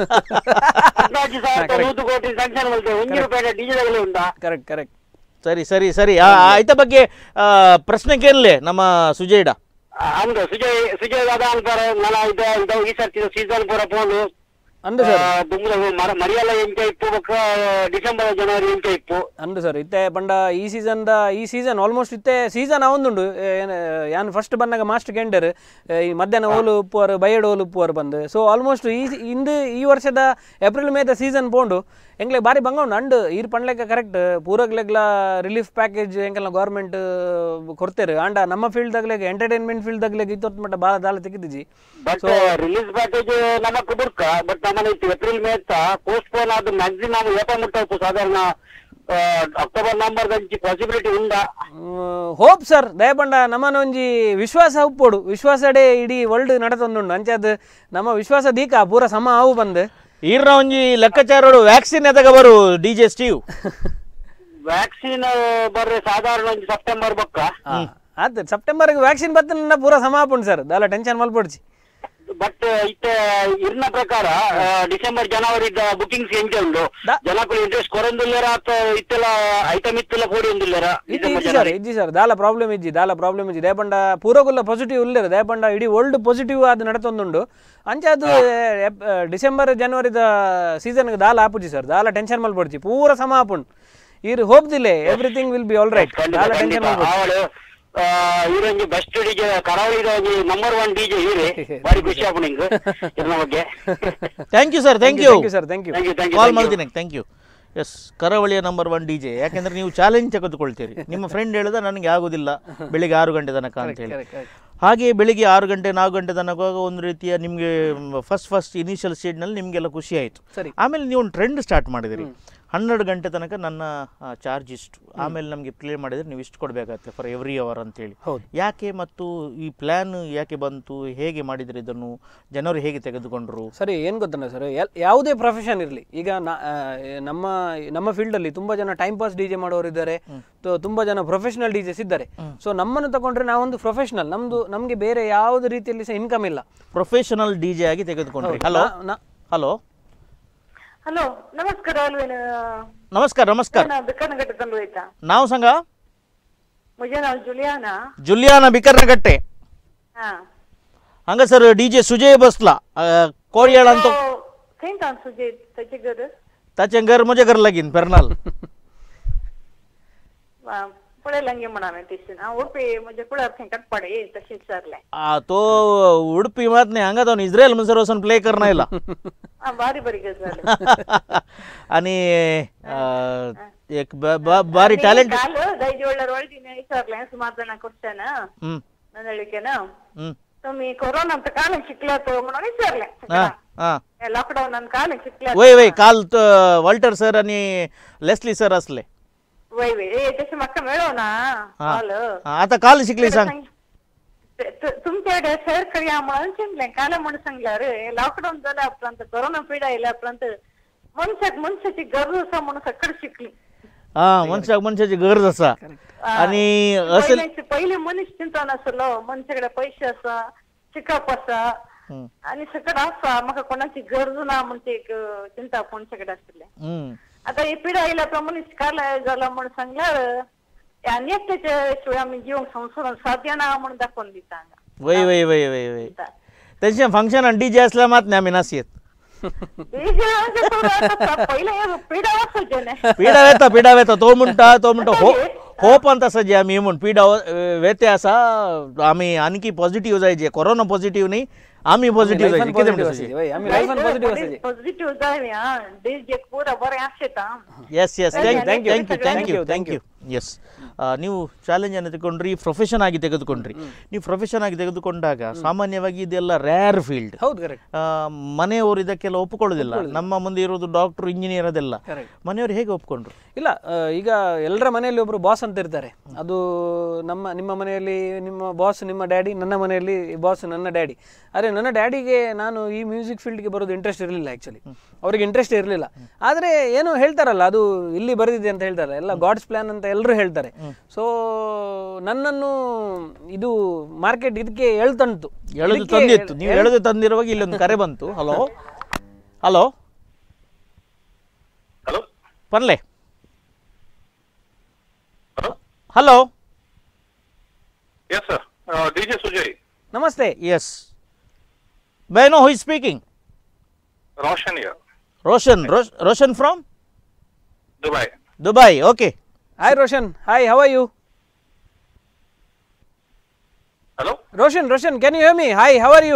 ಹದಿನಾಲ್ಕು ಸಾವಿರ ನೂರು ಕೋಟಿ ಸ್ಯಾಂಕ್ಷನ್ ಬರ್ತದೆ ಒಂದು ರೂಪಾಯಿ ಡಿಜೆ ಉಂಟಾ ಕರೆಕ್ಟ್ ಕರೆಕ್ಟ್ ಸರಿ ಸರಿ ಸರಿ ಆ- ಆಯ್ತ ಬಗ್ಗೆ ಆ, ಪ್ರಶ್ನೆ ಕೇಳಲೆ ನಮ್ಮ ಸುಜಯ್ಡ ಅಂದು ಸುಜಯ್ ಸುಜಯ್ ದಾದಾ ಅಂತಾರೆ ನಲ ಇದು ಇದು ಈ ಸರ್ತಿ ಸೀಸನ್ ಪೂರ ಪೋಂಡು ಅಂದು ಸರ್ ದುಂಗ್ಲ ಮರಿಯಲ್ಲ ಎಂಚ ಇಪ್ಪು ಬೊಕ್ಕ ಡಿಸೆಂಬರ್ ಜನವರಿ ಎಂಚ ಇಪ್ಪು ಅಂದು ಸರ್ ಇತ್ತೆ ಪಂಡ ಈ ಸೀಸನ್ದ ಈ ಸೀಸನ್ ಆಲ್ಮೋಸ್ಟ್ ಇತ್ತೆ ಸೀಸನ್ ಅವೊಂದುಂಡು ಯಾನ್ ಫಸ್ಟ್ ಬಂದಾಗ ಮಾಸ್ಟರ್ ಕೆಂಡರ್ ಈ ಮಧ್ಯಾಹ್ನ ಓಲು ಉಪ್ಪುವರು ಬಯಡ್ ಓಲು ಉಪ್ಪುವರು ಬಂದು ಸೊ ಆಲ್ಮೋಸ್ಟ್ ಈ ಇಂದು ಈ ವರ್ಷದ ಏಪ್ರಿಲ್ ಮೇದ ಸೀಸನ್ ಪೋಂಡು ಎಂಗ್ಲೆ ಬಾರಿ ಬಂಗ ಉಂಡು ಅಂಡ್ ಈರ್ ಪಂಡ್ಲೆಕ್ಕ ಕರೆಕ್ಟ್ ಪೂರಗ್ಲೆಗ್ಲ ರಿಲೀಫ್ ಪ್ಯಾಕೇಜ್ ಎಂಕೆಲ್ಲ ಗೌರ್ಮೆಂಟ್ ಕೊಡ್ತೇರು ಅಂಡ ನಮ್ಮ ಫೀಲ್ಡ್ದಾಗ್ಲೆಗ್ ಎಂಟರ್ಟೈನ್ಮೆಂಟ್ ಫೀಲ್ಡ್ದಾಗ್ಲೆಗ್ ಇತ್ತೊತ್ತು ಮಟ್ಟ ಭಾಳ ದಾಲ ತೆಗಿದಿಜಿ ಬಟ್ ರಿಲೀಸ್ ಪ್ಯಾಕೇಜ್ ನಮಕ್ ಬುಡ್ಕ ಬಟ್ ನಮ್ಮನೆ ಇತ್ತು ಏಪ್ರಿಲ್ ಮೇತ್ತ ಪೋಸ್ಟ್ ಪೋನ್ ಆದ ಮ್ಯಾಕ್ಸಿಮಮ್ ಏಪ ಮುಟ್ಟ ಸಾಧಾರಣ ಆ, ಅಕ್ಟೋಬರ್ ನವಂಬರ್ ದಂಚಿ ಪಾಸಿಬಿಲಿಟಿ ಉಂಡ ಹೋಪ್ ಸರ್ ದಯಪಂಡ ನಮ್ಮನ ಒಂಜಿ ವಿಶ್ವಾಸ ಉಪ್ಪೋಡು ವಿಶ್ವಾಸಡೆ ಇಡೀ ವರ್ಲ್ಡ್ ನಡತೊಂದುಂಡು ಅಂಚಾದ್ ನಮ್ಮ ವಿಶ್ವಾಸ ದೀಕ ಪೂರ ಸಮ ಆವು ಬಂದು ಈರ್ನ ಒಂಜಿ ಲೆಕ್ಕಾಚಾರೋಡು ವ್ಯಾಕ್ಸಿನ್ ಎದಗ ಬರು ಡಿ ಜೆ ಸ್ಟೀವ್ ವ್ಯಾಕ್ಸಿನ್ ಬರ್ರೆ ಸಾಧಾರಣ ಒಂದು ಸೆಪ್ಟೆಂಬರ್ ಬೊಕ್ಕ ಆತ ಸೆಪ್ಟೆಂಬರ್ಗೆ ವ್ಯಾಕ್ಸಿನ್ ಬತ್ತನ ಪೂರ ಸಮ ಆಪುಂಡು ಸರ್ ದಾಲ ಟೆನ್ಷನ್ ಮಲ್ಪೊಡ್ಚಿ ಬಟ್ ಇತ್ತ ಇರ್ನ ಪ್ರಕಾರ ಆ, ಡಿಸೆಂಬರ್ ಜನವರಿ ಬುಕಿಂಗ್ಸ್ ಎಂಚ ಉಂಡು ದ- ಜನಕ್ಕೂ ಇಂಟ್ರೆಸ್ಟ್ ಕೊರೊಂದುಲ್ಲೇರ ಅಥವಾ ಇತ್ತೆಲ್ಲ ಐಟಮ್ ಇತ್ತೆಲ್ಲ ಕೋಡಿ ಒಂದುಲ್ಲೇರ ಇಜ್ಜಿ ಡಿಸೆಂಬರ್ ಇಜ್ಜಿ ಸರ್ ಜನವರಿ ಇಜ್ಜಿ ಸರ್ ದಾಲ ಪ್ರಾಬ್ಲಮ್ ಇಜ್ಜಿ ದಾಲ ಪ್ರಾಬ್ಲಮ್ ಇಜ್ಜಿ ದಯಪಂಡ ಪೂರಗುಲ್ಲ ಪಾಸಿಟಿವ್ ಉಲ್ಲೇರು ದಯಪಂಡ ಇಡೀ ವರ್ಲ್ಡ್ ಪಾಸಿಟಿವ್ ಅದು ನಡತೊಂದುಂಡು ಅಂಚೆ ಅದು ಎಪ್- ಡಿಸೆಂಬರ್ ಜನವರಿದ ಸೀಸನ್ಗೆ ದಾಲ ಆಪುಜಿ ಸರ್ ದಾಲ ಟೆನ್ಷನ್ ಮಲ್ಪೊಡ್ಚಿ ಪೂರ ಸಮ ಆಪುಂಡು ಇರ್ ಹೋಪ್ ದಿಲೆ everything will be all right ಖಂಡಿತ ದಾಲ ಟೆನ್ಷನ್ ಖಂಡಿತ ಮಲ್ಪೊಡ್ಚಿ ಅವಳು ಇವರೊಂಜಿ ಬೆಸ್ಟ್ ಡಿಜೆ ಕರಾವಳಿದ ಒಂಜಿ ನಂಬರ್ ಒನ್ ಡಿಜೆ ಇರಿ ಬಾರಿ ಖುಷಿ ಆಪು ನಿಂಗೆ ಇದ್ರ ಬಗ್ಗೆ thank you sir thank you thank you sir thank you thank you thank call you ಮಾಡ್ತೀನಿ ಥ್ಯಾಂಕ್ ಯು ಎಸ್ ಕರಾವಳಿಯ ನಂಬರ್ ಒನ್ ಡಿ ಜೆ ಯಾಕೆಂದ್ರೆ ನೀವು ಚಾಲೆಂಜ್ ತೆಗೆದುಕೊಳ್ತೀರಿ ನಿಮ್ಮ ಫ್ರೆಂಡ್ ಹೇಳಿದ ನನಗೆ ಆಗೋದಿಲ್ಲ ಬೆಳಿಗ್ಗೆ ಆರು ಗಂಟೆ ತನಕ ಅಂತ ಹೇಳಿ correct, correct. ಹಾಗೆ ಬೆಳಿಗ್ಗೆ ಆರು ಗಂಟೆ ನಾಲ್ಕು ಗಂಟೆ ತನಕ ಒಂದು ರೀತಿಯ ನಿಮಗೆ ಫಸ್ಟ್ ಫಸ್ಟ್ ಇನಿಷಿಯಲ್ ಸ್ಟೇಜ್ನಲ್ಲಿ ನಿಮಗೆಲ್ಲ ಖುಷಿ ಆಯಿತು ಸರಿ. ಆಮೇಲೆ ನೀವು ಒಂದು ಟ್ರೆಂಡ್ ಸ್ಟಾರ್ಟ್ ಮಾಡಿದಿರಿ ಹನ್ನೆರಡು ಗಂಟೆ ತನಕ ನನ್ನ ಚಾರ್ಜ್ ಇಷ್ಟು ಆಮೇಲೆ ನಮಗೆ ಪ್ಲೇ ಮಾಡಿದರೆ ನೀವು ಇಷ್ಟು ಕೊಡಬೇಕಾಗತ್ತೆ ಫಾರ್ ಎವ್ರಿ ಅವರ್ ಅಂತೇಳಿ ಹೌದು. ಯಾಕೆ ಮತ್ತು ಈ ಪ್ಲ್ಯಾನ್ ಯಾಕೆ ಬಂತು ಹೇಗೆ ಮಾಡಿದರೆ ಇದನ್ನು ಜನರು ಹೇಗೆ ತೆಗೆದುಕೊಂಡ್ರು ಸರಿ ಏನು ಗೊತ್ತಲ್ಲ ಸರ್ ಯಾವುದೇ ಪ್ರೊಫೆಷನ್ ಇರಲಿ ಈಗ ನಾ- ಆ, ನಮ್ಮ ನಮ್ಮ ಫೀಲ್ಡಲ್ಲಿ ತುಂಬ ಜನ ಟೈಮ್ ಪಾಸ್ ಡಿ ಜೆ ಮಾಡೋರು ಇದ್ದಾರೆ ತ- ತುಂಬ ಜನ ಪ್ರೊಫೆಷನಲ್ ಡಿ ಜೆಸ್ ಇದ್ದಾರೆ ಸೊ ನಮ್ಮನ್ನು ತಗೊಂಡ್ರೆ ನಾವೊಂದು ಪ್ರೊಫೆಷನಲ್ ನಮ್ಮದು ನಮಗೆ ಬೇರೆ ಯಾವುದೇ ರೀತಿಯಲ್ಲಿ ಸಹ ಇನ್ಕಮ್ ಇಲ್ಲ ಪ್ರೊಫೆಷನಲ್ ಡಿ ಜೆ ಆಗಿ ತೆಗೆದುಕೊಂಡ್ರಿ ಹಲೋ ನಾ- ನಾ- ಹಲೋ ಹಲೋ ನಮಸ್ಕಾರ ಅಲ್ವೇನ ನಮಸ್ಕಾರ ನಮಸ್ಕಾರ ಬಿಕ್ಕನಗಟ್ಟ ತಂದು ಆಯ್ತಾ ನಾವು ಸಂಘ मुझे नाव जुलियाना ಜುಲಿಯಾನ ಬಿಕರ್ನಗಟ್ಟೆ हा ಹಂಗ ಸರ್ ಡಿ ಜೆ ಸುಜಯ್ ಬಸ್ಲಾ ಕೋಳಿಯಾಳ ಅಂತ थंय काम सुजे त्याचे घर ताचे घर म्हजे घर लागीन पेरनाल पडेल हंगे म्हणा तिशी हांव उडपी म्हणजे कुळार थंय कट पडे तशी विचारले आ, तो उडपी मात नाही हांगा तो इस्रायल म्हणसर वचून प्ले करना येला हा बारी बरी गजाल आणि आ, एक ब- ब- ಬಾರಿ ಟ್ಯಾಲೆಂಟ್ ಕಾಲು ದೈಜಿ ಒಳ್ಳೆ ಒಳಗಿನ ವಿಚಾರಲೆ ಸುಮಾರು ಕೊಡ್ತಾನ ಹ್ಮ್ ನನ್ನ ಹೇಳಿಕೆನ ಹ್ಮ್ तुम्ही कोरोना ಅಂತ ಕಾಲ शिकलातो म्हणून विचारले हा हा लॉकडाऊन ಅಂತ काल शिकला वय वय काल त- वाल्टर सर आणि लेस्ली सर असले वय वय ए तशी म्हाका मेळो ना हा. काल हा, आता काल शिकली सांग ते- तु- तुमच्याकडे सर करूया म्हणून सांगले काल म्हणून सांगल्यार लॉकडाऊन झाल्या उपरांत कोरोना पिढा येयल्या उपरांत मनशाक मनशाची गरज आसा म्हणून सकट शिकली हा मनशाक मनशाची गरज असा आणि असेल पयलींचे- पयलीं मनीस चिंता नासलो मनशाकडे पैसे आसा शिकप आसा हम्म, आणि सकट आसा म्हाका कोणाची गरज ना म्हणून ते एक चिंता मनशाकडे आसले हम्म. आता हे पिढा येयल्या तो मनीस काल जाला म्हणून सांगल्यार अनेक त्याच्या शिवाय आमी जीवंक संवसारान साध्य ना म्हणून दाखोवन दिता हांगा वय वय वय वय वय त्यांच्या फंक्शन आणि डीजे असल्या मात नाही आम्ही नासियत पहिले पिढा वाचोचे न्ही पिढा वेता पिढा वेता तो म्हणटा तो म्हणटा हो होप ಅಂತ सजे आम्ही म्हण पिढा वेते असा आम्ही आणखी पॉझिटिव्ह जायचे कोरोना पॉझिटिव्ह नाही आम्ही पॉझिटिव्ह life जायचे and किती positive म्हणता असायची, वय, आम्ही life and positive असायची. पॉझिटिव्ह जाऊया डीज जे पुरा बरें आसता yes yes thank you Thank you, thank you thank thank you, you thank you yes ನೀವು ಚಾಲೆಂಜ್ ಅನ್ನು ತಗೊಂಡ್ರಿ ಪ್ರೊಫೆಷನ್ ಆಗಿ ತೆಗೆದುಕೊಂಡ್ರಿ ನೀವು ಪ್ರೊಫೆಷನ್ ಆಗಿ ತೆಗೆದುಕೊಂಡಾಗ ಸಾಮಾನ್ಯವಾಗಿ ಇದೆಲ್ಲ ರ್ಯಾರ್ ಫೀಲ್ಡ್ ಹೌದು ಕರೆಕ್ಟ್ ಮನೆಯವರು ಇದಕ್ಕೆಲ್ಲ ಒಪ್ಪಿಕೊಳ್ಳೋದಿಲ್ಲ ನಮ್ಮ ಮುಂದೆ ಇರೋದು ಡಾಕ್ಟರ್ ಇಂಜಿನಿಯರ್ ಅದೆಲ್ಲ Correct. ಮನೆಯವರು ಹೇಗೆ ಒಪ್ಕೊಂಡ್ರು ಇಲ್ಲ ಆ, ಈಗ ಎಲ್ಲರ ಮನೆಯಲ್ಲಿ ಒಬ್ರು ಬಾಸ್ ಅಂತ ಇರ್ತಾರೆ ಅದು ನಮ್ಮ ನಿಮ್ಮ ಮನೆಯಲ್ಲಿ ನಿಮ್ಮ ಬಾಸ್ ನಿಮ್ಮ ಡ್ಯಾಡಿ ನನ್ನ ಮನೆಯಲ್ಲಿ ಬಾಸ್ ನನ್ನ ಡ್ಯಾಡಿ ಆದರೆ ನನ್ನ ಡ್ಯಾಡಿಗೆ ನಾನು ಈ ಮ್ಯೂಸಿಕ್ ಫೀಲ್ಡ್ಗೆ ಬರೋದು ಇಂಟ್ರೆಸ್ಟ್ ಇರಲಿಲ್ಲ ಆ್ಯಕ್ಚುಲಿ ಅವ್ರಿಗೆ ಇಂಟ್ರೆಸ್ಟ್ ಇರಲಿಲ್ಲ ಆದರೆ ಏನು ಹೇಳ್ತಾರಲ್ಲ ಅದು ಇಲ್ಲಿ ಬರೆದಿದೆ ಅಂತ ಹೇಳ್ತಾರೆ ಎಲ್ಲ ಗಾಡ್ಸ್ ಪ್ಲಾನ್ ಅಂತ ಎಲ್ಲರೂ ಹೇಳ್ತಾರೆ ಸೊ ನನ್ನನ್ನು ಇದು ಮಾರ್ಕೆಟ್ ಇದಕ್ಕೆ ಎಳ್ತಂತು ಎಳೆದು ಇದಕ್ಕೆ ತಂದಿತ್ತು ನೀವು ಎಳೆದು ತಂದಿರುವಾಗ ಇಲ್ಲೊಂದು ಕರೆ ಬಂತು ಹಲೋ ಹಲೋ ಹಲೋ ಪನ್ಲೆ hello hello yes sir D J Sujay ನಮಸ್ತೆ yes may I know who speaking Roshan here Roshan Roshan from Dubai Dubai okay hi Roshan hi how are you hello Roshan Roshan can you hear me hi how are you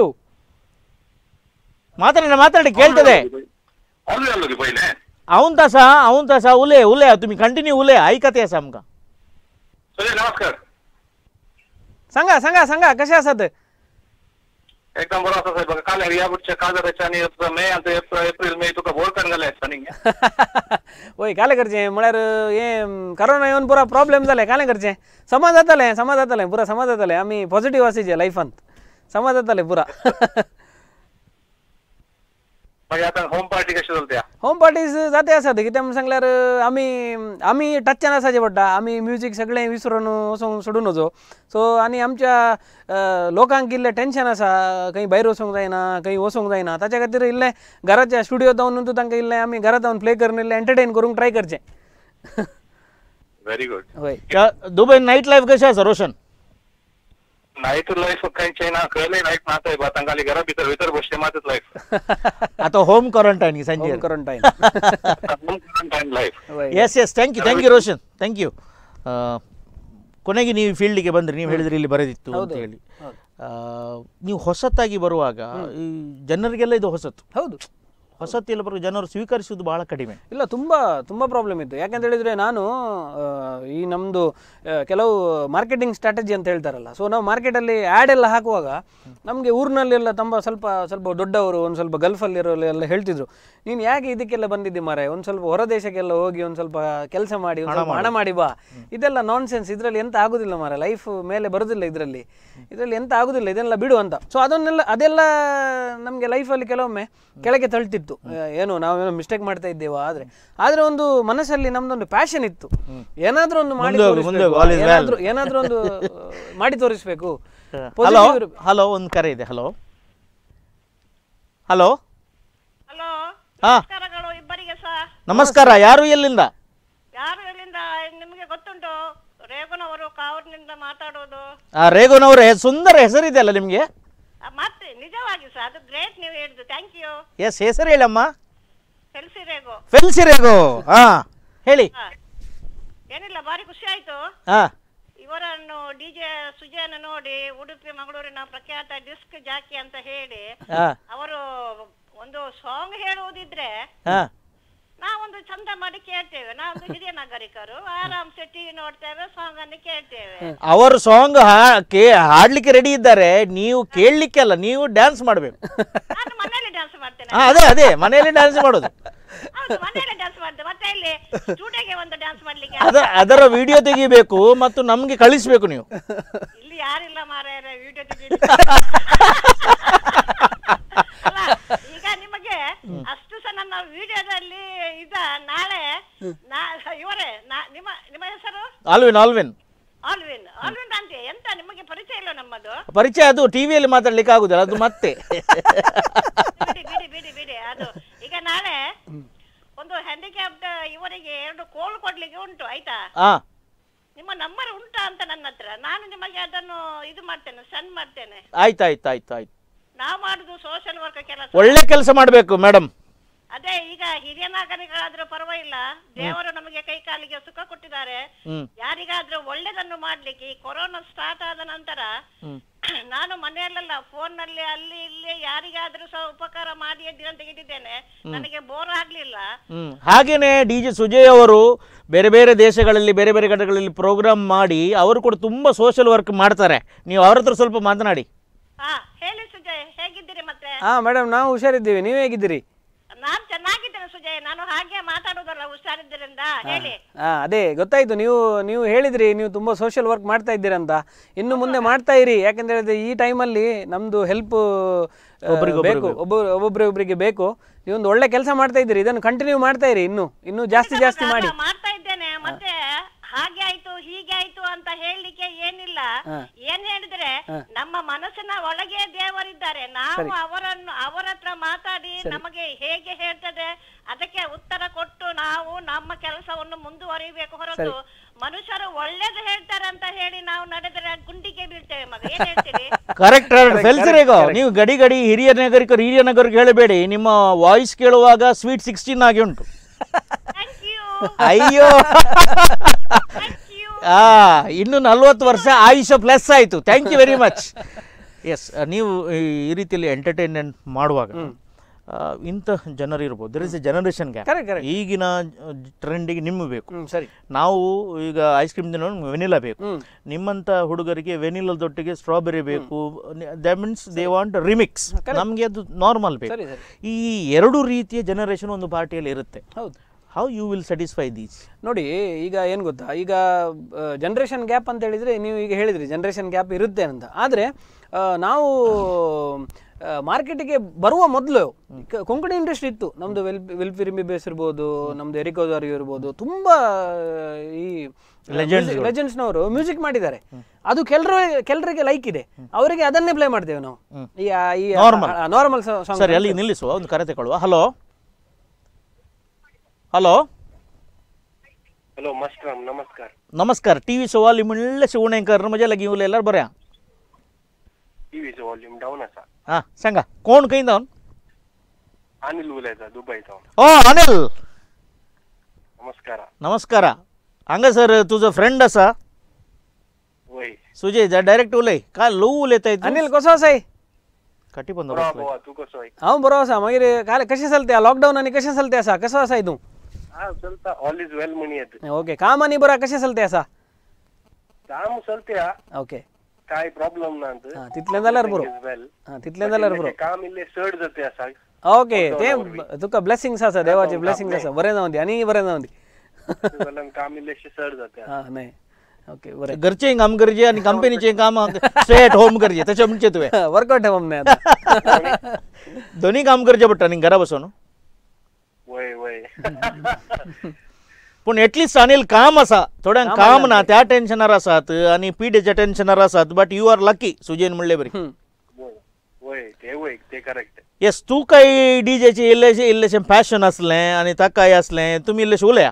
ಮಾತಾಡಿ ಮಾತಾಡಿ ಕೇಳ್ತದೆ already आलो की पहिले అవును తసా అవును తసా उले उले तुम्ही कंटिन्यू उले ऐकत यास आमका सुजय नमस्कार सांगा सांगा सांगा कसे आसात एकदम बरो आसा साहेब काल ह्या बुटच्या कागदाच्या आणि मे ಅಂತ एप्रिल मे तुका बोलताना गेले सनिंग होय काले करचे म्हळ्यार हे करोना येवन पुरा प्रॉब्लेम जाले काले करचे समाज जाताले समाज जाताले पुरा समाज जाताले आमी पॉझिटिव्ह आसायचे लायफांत समाज जाताले पुरा मागीर आतां होम पार्टी कशी चलत्या होम पार्टीज जाते आसात कित्याक म्हण सांगल्यार आमी आमी टच्चान आसाचे पडटा आमी म्युजीक सगळें विसरून वचोंक सोडून वचो सो आनी आमच्या अ, लोकांक इल्लें टेन्शन आसा खंय भायर वचोंक जायना खंय वचोंक जायना ताच्या खातीर इल्लें घराच्या स्टुडियोत जावन तूं तांकां इल्लें आमी घरांत जावन प्ले करून इल्लें एंटरटेन करूंक ट्राय करचें व्हेरी गुड होय दुबई नाईट लाईफ कशी आसा रोशन नाईट लाईफ खंयचें ना खंयलें नाईट ना साहेब आतां खाली घरा भितर भितर बसचें मातच लाईफ आता home quarantine Sanjay home quarantine time life होय yes yes thank you thank you Roshan thank you ಕೊನೆಗೆ ನೀವು ಫೀಲ್ಡಿಗೆ ಬಂದ್ರಿ ನೀವು ಹೇಳಿದ್ರಿ ಇಲ್ಲಿ ಬರೆದಿತ್ತು ಅಂತ ಹೇಳಿ ಆ, ನೀವು ಹೊಸತಾಗಿ ಬರುವಾಗ ಈ ಜನರಿಗೆಲ್ಲ ಇದು ಹೊಸತು ಹೌದು ವಸತಿ ಎಲ್ಲ ಬರೋ ಜನರು ಸ್ವೀಕರಿಸುವುದು ಬಹಳ ಕಡಿಮೆ ಇಲ್ಲ ತುಂಬ ತುಂಬ ಪ್ರಾಬ್ಲಮ್ ಇತ್ತು ಯಾಕಂತ ಹೇಳಿದ್ರೆ ನಾನು ಆ, ಈ ನಮ್ಮದು ಕೆಲವು ಮಾರ್ಕೆಟಿಂಗ್ ಸ್ಟ್ರಾಟಜಿ ಅಂತ ಹೇಳ್ತಾರಲ್ಲ ಸೊ ನಾವು ಮಾರ್ಕೆಟಲ್ಲಿ ಆ್ಯಡ್ ಎಲ್ಲ ಹಾಕುವಾಗ ನಮಗೆ ಊರಿನಲ್ಲೆಲ್ಲ ತುಂಬ ಸ್ವಲ್ಪ ಸ್ವಲ್ಪ ದೊಡ್ಡವರು ಒಂದು ಸ್ವಲ್ಪ ಗಲ್ಫಲ್ಲಿರೋರು ಎಲ್ಲ ಹೇಳ್ತಿದ್ರು ನೀನು ಯಾಕೆ ಇದಕ್ಕೆಲ್ಲ ಬಂದಿದ್ದಿ ಮಾರೆ ಒಂದು ಸ್ವಲ್ಪ ಹೊರ ದೇಶಕ್ಕೆಲ್ಲ ಹೋಗಿ ಒಂದು ಸ್ವಲ್ಪ ಕೆಲಸ ಮಾಡಿ ಒಂದು ಸ್ವಲ್ಪ ಹಣ ಮಾಡಿ ಬಾ ಇದೆಲ್ಲ ನಾನ್ ಸೆನ್ಸ್ ಇದರಲ್ಲಿ ಎಂತ ಆಗುದಿಲ್ಲ ಮಾರೆ ಲೈಫ್ ಮೇಲೆ ಬರುದಿಲ್ಲ ಇದರಲ್ಲಿ ಇದರಲ್ಲಿ ಎಂತ ಆಗುದಿಲ್ಲ ಇದೆಲ್ಲ ಬಿಡು ಅಂತ ಸೊ ಅದನ್ನೆಲ್ಲ ಅದೆಲ್ಲ ನಮಗೆ ಲೈಫಲ್ಲಿ ಕೆಲವೊಮ್ಮೆ ಕೆಳಗೆ ತಳ್ತಿತ್ತು ಆ, ಏನು ನಾವೇನೋ ಮಿಸ್ಟೇಕ್ ಮಾಡ್ತಾ ಇದ್ದೇವಾ ಆದ್ರೆ ಆದ್ರೆ ಒಂದು ಮನಸ್ಸಲ್ಲಿ ನಮ್ದೊಂದು ಪ್ಯಾಷನ್ ಇತ್ತು ಏನಾದ್ರೂ ಒಂದು ಮಾಡಿ ಮುಂದೆ ಹೋಗು, ಮುಂದೆ ತೋರಿಸ್ಬೇಕು. ಹೋಗು, all is well. ಏನಾದ್ರೂ ಏನಾದ್ರೂ ಒಂದು ಆ, ಮಾಡಿ ತೋರಿಸ್ಬೇಕು ಹಲೋ Positive ಇರು- ಹಲೋ ಒಂದು ಕರೆ ಇದೆ ಹಲೋ ಹಲೋ ಹಲೋ ಹಾ ನಮಸ್ಕಾರಗಳು ಇಬ್ಬರಿಗೆ ಸಹ ನಮಸ್ಕಾರ ಯಾರು ಎಲ್ಲಿಂದ ಯಾರು ಎಲ್ಲಿಂದ ನಿಮಗೆ ಗೊತ್ತುಂಟು ರೇಗುನವರು ಕಾವೂರಿನಿಂದ ಮಾತಾಡೋದು ಆ ರೇಗುನವ್ರೆ ಸುಂದರ ಹೆಸರಿದೆ ಅಲ್ಲ ನಿಮಗೆ ಆ, ಮತ್ತೆ ನಿಜವಾಗಿ ಸರ್ ಅದು ಗ್ರೇಟ್ ನೀವು ಹೇಳಿದ್ದು ಥ್ಯಾಂಕ್ ಯು ಎಸ್ ಹೆಸರು ಹೇಳಮ್ಮ ತಿಳಿಸಿ ರೇಗು ಫೆಲ್ಸಿ ರೇಗು ಹಾ ಹೇಳಿ ಹಾ. ಏನಿಲ್ಲ ಭಾರಿ ಖುಷಿ ಆಯ್ತು ಹಾ ಇವರನ್ನು ಡಿ ಜೆ ಸುಜಯನ ನೋಡಿ ಉಡುಪಿ ಮಂಗಳೂರಿನ ಪ್ರಖ್ಯಾತ ಡಿಸ್ಕ್ ಜಾಕಿ ಅಂತ ಹೇಳಿ ಹಾ ಅವರು ಒಂದು ಸಾಂಗ್ ಹೇಳುವುದಿದ್ರೆ ಹಾ ನಾವೊಂದು ಚಂದ ಮಾಡಿ ಕೇಳ್ತೇವೆ ನಾವೊಂದು ಹಿರಿಯ ನಾಗರಿಕರು ಆರಾಮ್ಸೆ ಟಿವಿ ನೋಡ್ತೇವೆ ಸಾಂಗ್ ಅನ್ನು ಕೇಳ್ತೇವೆ ಅವರು ಸಾಂಗ್ ಹಾಡ್ಲಿಕ್ಕೆ ರೆಡಿ ಇದ್ದಾರೆ ನೀವು ಕೇಳಲಿಕ್ಕೆ ಅಲ್ಲ ನೀವು ಡ್ಯಾನ್ಸ್ ಮಾಡಬೇಕು ನಾನು ಮನೆಯಲ್ಲಿ ಡ್ಯಾನ್ಸ್ ಮಾಡ್ತೇನೆ ಹಾ ಅದೇ ಅದೇ ಮನೆಯಲ್ಲಿ ಡ್ಯಾನ್ಸ್ ಮಾಡೋದು ಹೌದು ಮನೆಯಲ್ಲಿ ಡ್ಯಾನ್ಸ್ ಮಾಡ್ತೇವೆ ಮತ್ತೆ ಇಲ್ಲಿ ಸ್ಟುಡಿಯೋಗೆ ಒಂದು ಡ್ಯಾನ್ಸ್ ಮಾಡ್ಲಿಕ್ಕೆ ಅದ ಅದರ ವಿಡಿಯೋ ತೆಗಿಬೇಕು ಮತ್ತು ನಮಗೆ ಕಳಿಸ್ಬೇಕು ನೀವು ಇಲ್ಲಿ ಯಾರಿಲ್ಲ ಮಾರಾಯರ ವಿಡಿಯೋ ಅಲ್ಲ ಈಗ ನಿಮಗೆ ಅಷ್ಟು ಸಹ ನನ್ನ ವಿಡಿಯೋದಲ್ಲಿ ಇದ ನಾಳೆ ನಾ- ಇವರೇ ನಾ- ನಿಮ್ಮ ನಿಮ್ಮ ಹೆಸರು ಆಲ್ವಿನ್ ಆಲ್ವಿನ್ ಆಲ್ವಿನ್ ಆಲ್ವಿನ್ ಅಂತೆ ಎಂತ ನಿಮಗೆ ಪರಿಚಯ ಇಲ್ಲ ನಮ್ಮದು ಪರಿಚಯ ಅದು ಟಿವಿಯಲ್ಲಿ ಮಾತಾಡ್ಲಿಕ್ಕೆ ಆಗುದಿಲ್ಲ ಅದು ಮತ್ತೆ ಬಿಡಿ ಬಿಡಿ ಬಿಡಿ ಬಿಡಿ ಅದು ಈಗ ನಾಳೆ ಒಂದು ಹ್ಯಾಂಡಿಕ್ಯಾಪ್ಡ್ ಇವರಿಗೆ ಎರಡು ಕೋಲ್ ಕೊಡ್ಲಿಕ್ಕೆ ಉಂಟು ಆಯ್ತಾ ಹಾ ನಿಮ್ಮ ನಂಬರ್ ಉಂಟಾ ಅಂತ ನನ್ನ ಹತ್ರ ನಾನು ನಿಮಗೆ ಅದನ್ನು ಇದು ಮಾಡ್ತೇನೆ ಸೆಂಡ್ ಮಾಡ್ತೇನೆ ಆಯ್ತು ಆಯ್ತು ಆಯ್ತು ಆಯ್ತು ನಾವು ಮಾಡುದು ಸೋಷಿಯಲ್ ವರ್ಕ್ ಕೆಲಸ ಒಳ್ಳೆ ಕೆಲಸ ಮಾಡಬೇಕು ಮೇಡಮ್ ಅದೇ ಈಗ ಹಿರಿಯ ನಾಗರಿಕರಾದ್ರೂ ಪರವಾಗಿಲ್ಲ ದೇವರು ನಮಗೆ ಕೈ ಕಾಲಿಗೆ ಸುಖ ಕೊಟ್ಟಿದ್ದಾರೆ ಹ್ಮ್ ಯಾರಿಗಾದ್ರೂ ಒಳ್ಳೇದನ್ನು ಮಾಡ್ಲಿಕ್ಕೆ ಈ ಕೊರೋನಾ ಸ್ಟಾರ್ಟ್ ಆದ ನಂತರ ನಾನು ಮನೆಯಲ್ಲೆಲ್ಲ ಫೋನ್ ನಲ್ಲಿ ಅಲ್ಲಿ ಇಲ್ಲಿ ಯಾರಿಗಾದ್ರೂ ಸಹ ಉಪಕಾರ ಮಾಡಿ ದಿನ ತೆಗೆದಿದ್ದೇನೆ ನನಗೆ ಬೋರ್ ಆಗ್ಲಿಲ್ಲ ಹ್ಮ್ ಹಾಗೇನೆ ಡಿ ಜೆ ಸುಜಯ್ ಅವರು ಬೇರೆ ಬೇರೆ ದೇಶಗಳಲ್ಲಿ ಬೇರೆ ಬೇರೆ ಕಡೆಗಳಲ್ಲಿ ಪ್ರೋಗ್ರಾಮ್ ಮಾಡಿ ಅವರು ಕೂಡ ತುಂಬಾ ಸೋಷಿಯಲ್ ವರ್ಕ್ ಮಾಡ್ತಾರೆ ನೀವು ಅವ್ರ ಹತ್ರ ಸ್ವಲ್ಪ ಮಾತನಾಡಿ ಹಾ ಹೇಳಿ ಸುಜಯ್ ಹೇಗಿದ್ದೀರಿ ಮತ್ತೆ ಹಾ ಮೇಡಮ್ ನಾವು ಹುಷಾರಿದ್ದೀವಿ ನೀವು ಹೇಗಿದ್ದೀರಿ ನಾನ್ ಚೆನ್ನಾಗಿದ್ದೇನೆ ಸುಜಯ್ ನಾನು ಹಾಗೆ ಮಾತಾಡೋದಲ್ಲ ಹುಷಾರಿದ್ದರಿಂದ ಹೇಳಿ ಹಾ ಅದೇ ಗೊತ್ತಾಯ್ತು ನೀವು ನೀವು ಹೇಳಿದ್ರಿ ನೀವು ತುಂಬಾ ಸೋಷಿಯಲ್ ವರ್ಕ್ ಮಾಡ್ತಾ ಇದ್ದೀರಂತ ಇನ್ನು ಮುಂದೆ ಮಾಡ್ತಾ ಇರಿ ಯಾಕಂತ ಹೇಳಿದ್ರೆ ಈ ಟೈಮಲ್ಲಿ ನಮ್ದು ಹೆಲ್ಪ್ ಬೇಕು ಒಬ್ಬ ಒಬ್ಬೊಬ್ಬರಿಗೆ ಬೇಕು ನೀವೊಂದು ಒಳ್ಳೆ ಕೆಲಸ ಮಾಡ್ತಾ ಇದ್ದೀರಿ ಇದನ್ನು ಕಂಟಿನ್ಯೂ ಮಾಡ್ತಾ ಇರಿ ಇನ್ನು ಇನ್ನು ಜಾಸ್ತಿ ಜಾಸ್ತಿ ಮಾಡಿ ಅಲ್ಲ, ಮಾಡ್ತಾ ಇದ್ದೇನೆ ಮತ್ತೆ ಹಾಗೆ ಆಯ್ತು ಹೀಗೆ ಆಯ್ತು ಅಂತ ಹೇಳಲಿಕ್ಕೆ ಏನಿಲ್ಲ ಏನ್ ಹೇಳಿದ್ರೆ ನಮ್ಮ ಮನಸ್ಸಿನ ಒಳಗೆ ದೇವರಿದ್ದಾರೆ ನಾವು ಅವರನ್ನು ಅವರ ಹತ್ರ ಮಾತಾಡಿ ನಮಗೆ ಹೇಗೆ ಹೇಳ್ತದೆ ಅದಕ್ಕೆ ಉತ್ತರ ಕೊಟ್ಟು ನಾವು ನಮ್ಮ ಕೆಲಸವನ್ನು ಮುಂದುವರಿಬೇಕು ಹೊರತು ಮನುಷ್ಯರು ಒಳ್ಳೇದು ಹೇಳ್ತಾರೆ ಅಂತ ಹೇಳಿ ನಾವು ನಡೆದರೆ ಗುಂಡಿಗೆ ಬೀಳ್ತೇವೆ ಮಗ ಏನ್ ಹೇಳ್ತೀರಿ ಕರೆಕ್ಟ್ ಫೆಲ್ಸರೇಗೋ ನೀವು ಗಡಿ ಗಡಿ ಹಿರಿಯ ನಾಗರಿಕರು ಹಿರಿಯ ನಾಗರಿಕರು ಹೇಳಬೇಡಿ ನಿಮ್ಮ ವಾಯ್ಸ್ ಕೇಳುವಾಗ ಸ್ವೀಟ್ ಸಿಕ್ಸ್ಟೀನ್ ಆಗಿ ಉಂಟು ಥ್ಯಾಂಕ್ ಯು ಅಯ್ಯೋ ಥ್ಯಾಂಕ್ ಯು ಆ ಇನ್ನು ನಲ್ವತ್ತು ವರ್ಷ ಆಯುಷ್ಯ ಪ್ಲಸ್ ಆಯಿತು thank you very much yes ನೀವು ಈ ರೀತಿಯಲ್ಲಿ ಎಂಟರ್ಟೈನ್ಮೆಂಟ್ ಮಾಡುವಾಗ ಆ, ಇಂಥ ಜನರು ಇರ್ಬೋದು there is a generation gap Correct, correct. ಈಗಿನ ಟ್ರೆಂಡಿಗೆ ನಿಮ್ಮ ಬೇಕು ಹ್ಮ್ ಸರಿ ನಾವು ಈಗ ಐಸ್ ಕ್ರೀಮ್ ದಿನ ವೆನಿಲಾ ಬೇಕು ನಿಮ್ಮಂಥ ಹುಡುಗರಿಗೆ ವೆನಿಲದೊಟ್ಟಿಗೆ ಸ್ಟ್ರಾಬೆರಿ ಬೇಕು that means they want remix ನಮಗೆ ಅದು ನಾರ್ಮಲ್ ಬೇಕು ಸರಿ, ಸರಿ. ಈ ಎರಡು ರೀತಿಯ ಜನರೇಷನ್ ಒಂದು ಪಾರ್ಟಿಯಲ್ಲಿ ಇರುತ್ತೆ ಹೌದು how you will satisfy these ನೋಡಿ ಈಗ ಏನು ಗೊತ್ತಾ ಈಗ ಜನ್ರೇಷನ್ ಗ್ಯಾಪ್ ಅಂತ ಹೇಳಿದರೆ ನೀವು ಈಗ ಹೇಳಿದ್ರಿ ಜನ್ರೇಷನ್ ಗ್ಯಾಪ್ ಇರುತ್ತೆ ಅಂತ ಆದರೆ ನಾವು ಮಾರ್ಕೆಟಿಗೆ ಬರುವ ಮೊದಲು ಕೊಂಕಣಿ ಇಂಡಸ್ಟ್ರಿ ಇತ್ತು ನಮ್ಮದು ವೆಲ್ ವೆಲ್ಫಿರಿಮಿ ಬೇಸ್ ಇರ್ಬೋದು ನಮ್ಮದು ಎರಿಕೋದಾರಿ ಇರ್ಬೋದು ತುಂಬ ಈ ಲೆಜೆಂಡ್ಸ್ನವರು ಮ್ಯೂಸಿಕ್ ಮಾಡಿದ್ದಾರೆ ಅದು ಕೆಲರು ಕೆಲರಿಗೆ ಲೈಕ್ ಇದೆ ಅವರಿಗೆ ಅದನ್ನೇ ಪ್ಲೇ ಮಾಡ್ತೇವೆ ನಾವು ಈ ಈ Normal. ನಾರ್ಮಲ್ ಸಾಂಗ್ ಸರಿ ಅಲ್ಲಿ ನಿಲ್ಲಿಸುವ ಒಂದು ಕರೆ ತಗೊಳ್ಳುವ ಹಲೋ ಹಲೋ हॅलो मस्टराम नमस्कार नमस्कार टी व्ही सवाल म्हणले शिवणेकर मजा लगी उलयल्यार बऱ्या टीव्हीचं व्हॉल्यूम डाऊन असा हां सांगा कोण खंय जावन अनिल उलयचा दुबईचा ओ अनिल नमस्कार नमस्कार हांगा सर तुजो फ्रेंड आसा वय सुजय जा डायरेक्ट उलय काय लो उलयताय तूं? ಅನಿಲ್ ಕೊಸೋಸೈ कटी बंद बरोबर बुवा, तू कसं आहे हांव बरो आसा मागीर काल कशें चलता लॉकडावनानी कशें चलता आसा कसो आसा हितू हा चलता ऑल इज वेल म्हणी येत ओके काम आनी बरा कशें चलता आसा काम चलत्या ओके काय प्रॉब्लेम ना अंत. हां तितलें जाल्यार बरो Everything is well. हां तितलें जाल्यार बरो इल्लेशें काम इल्लें चड जाते आसा ओके ते तुका ब्लेसिंग्स आसा देवाचे ब्लेसिंग्स आसा बरें जावं दी आनी बरें जावं दी जाल्यार काम इल्लेशें चड जाते आसा. हां न्हय ओके बरें घरचें काम करचें आनी कंपनीचें काम स्टे एट होम करचें तशें म्हणचें तुवें वर्कआउट ठेवम न्हय आतां दोन्ही काम करचें पडटा न्ही घरा बसून वय वय पूण एटलिस्ट अनिल काम आसा थोड्यांक काम ना त्या टेन्शनार आसात आनी पिडेच्या टेन्शनार आसात बट यू आर लकी सुजयन म्हणले बरी हम्म. वय वय ते वय ते करेक्ट येस तू काही डीजेचे इल्लेशें इल्लेशें पॅशन असलें आनी ताकाय असलें तुमी इल्लेशें उलया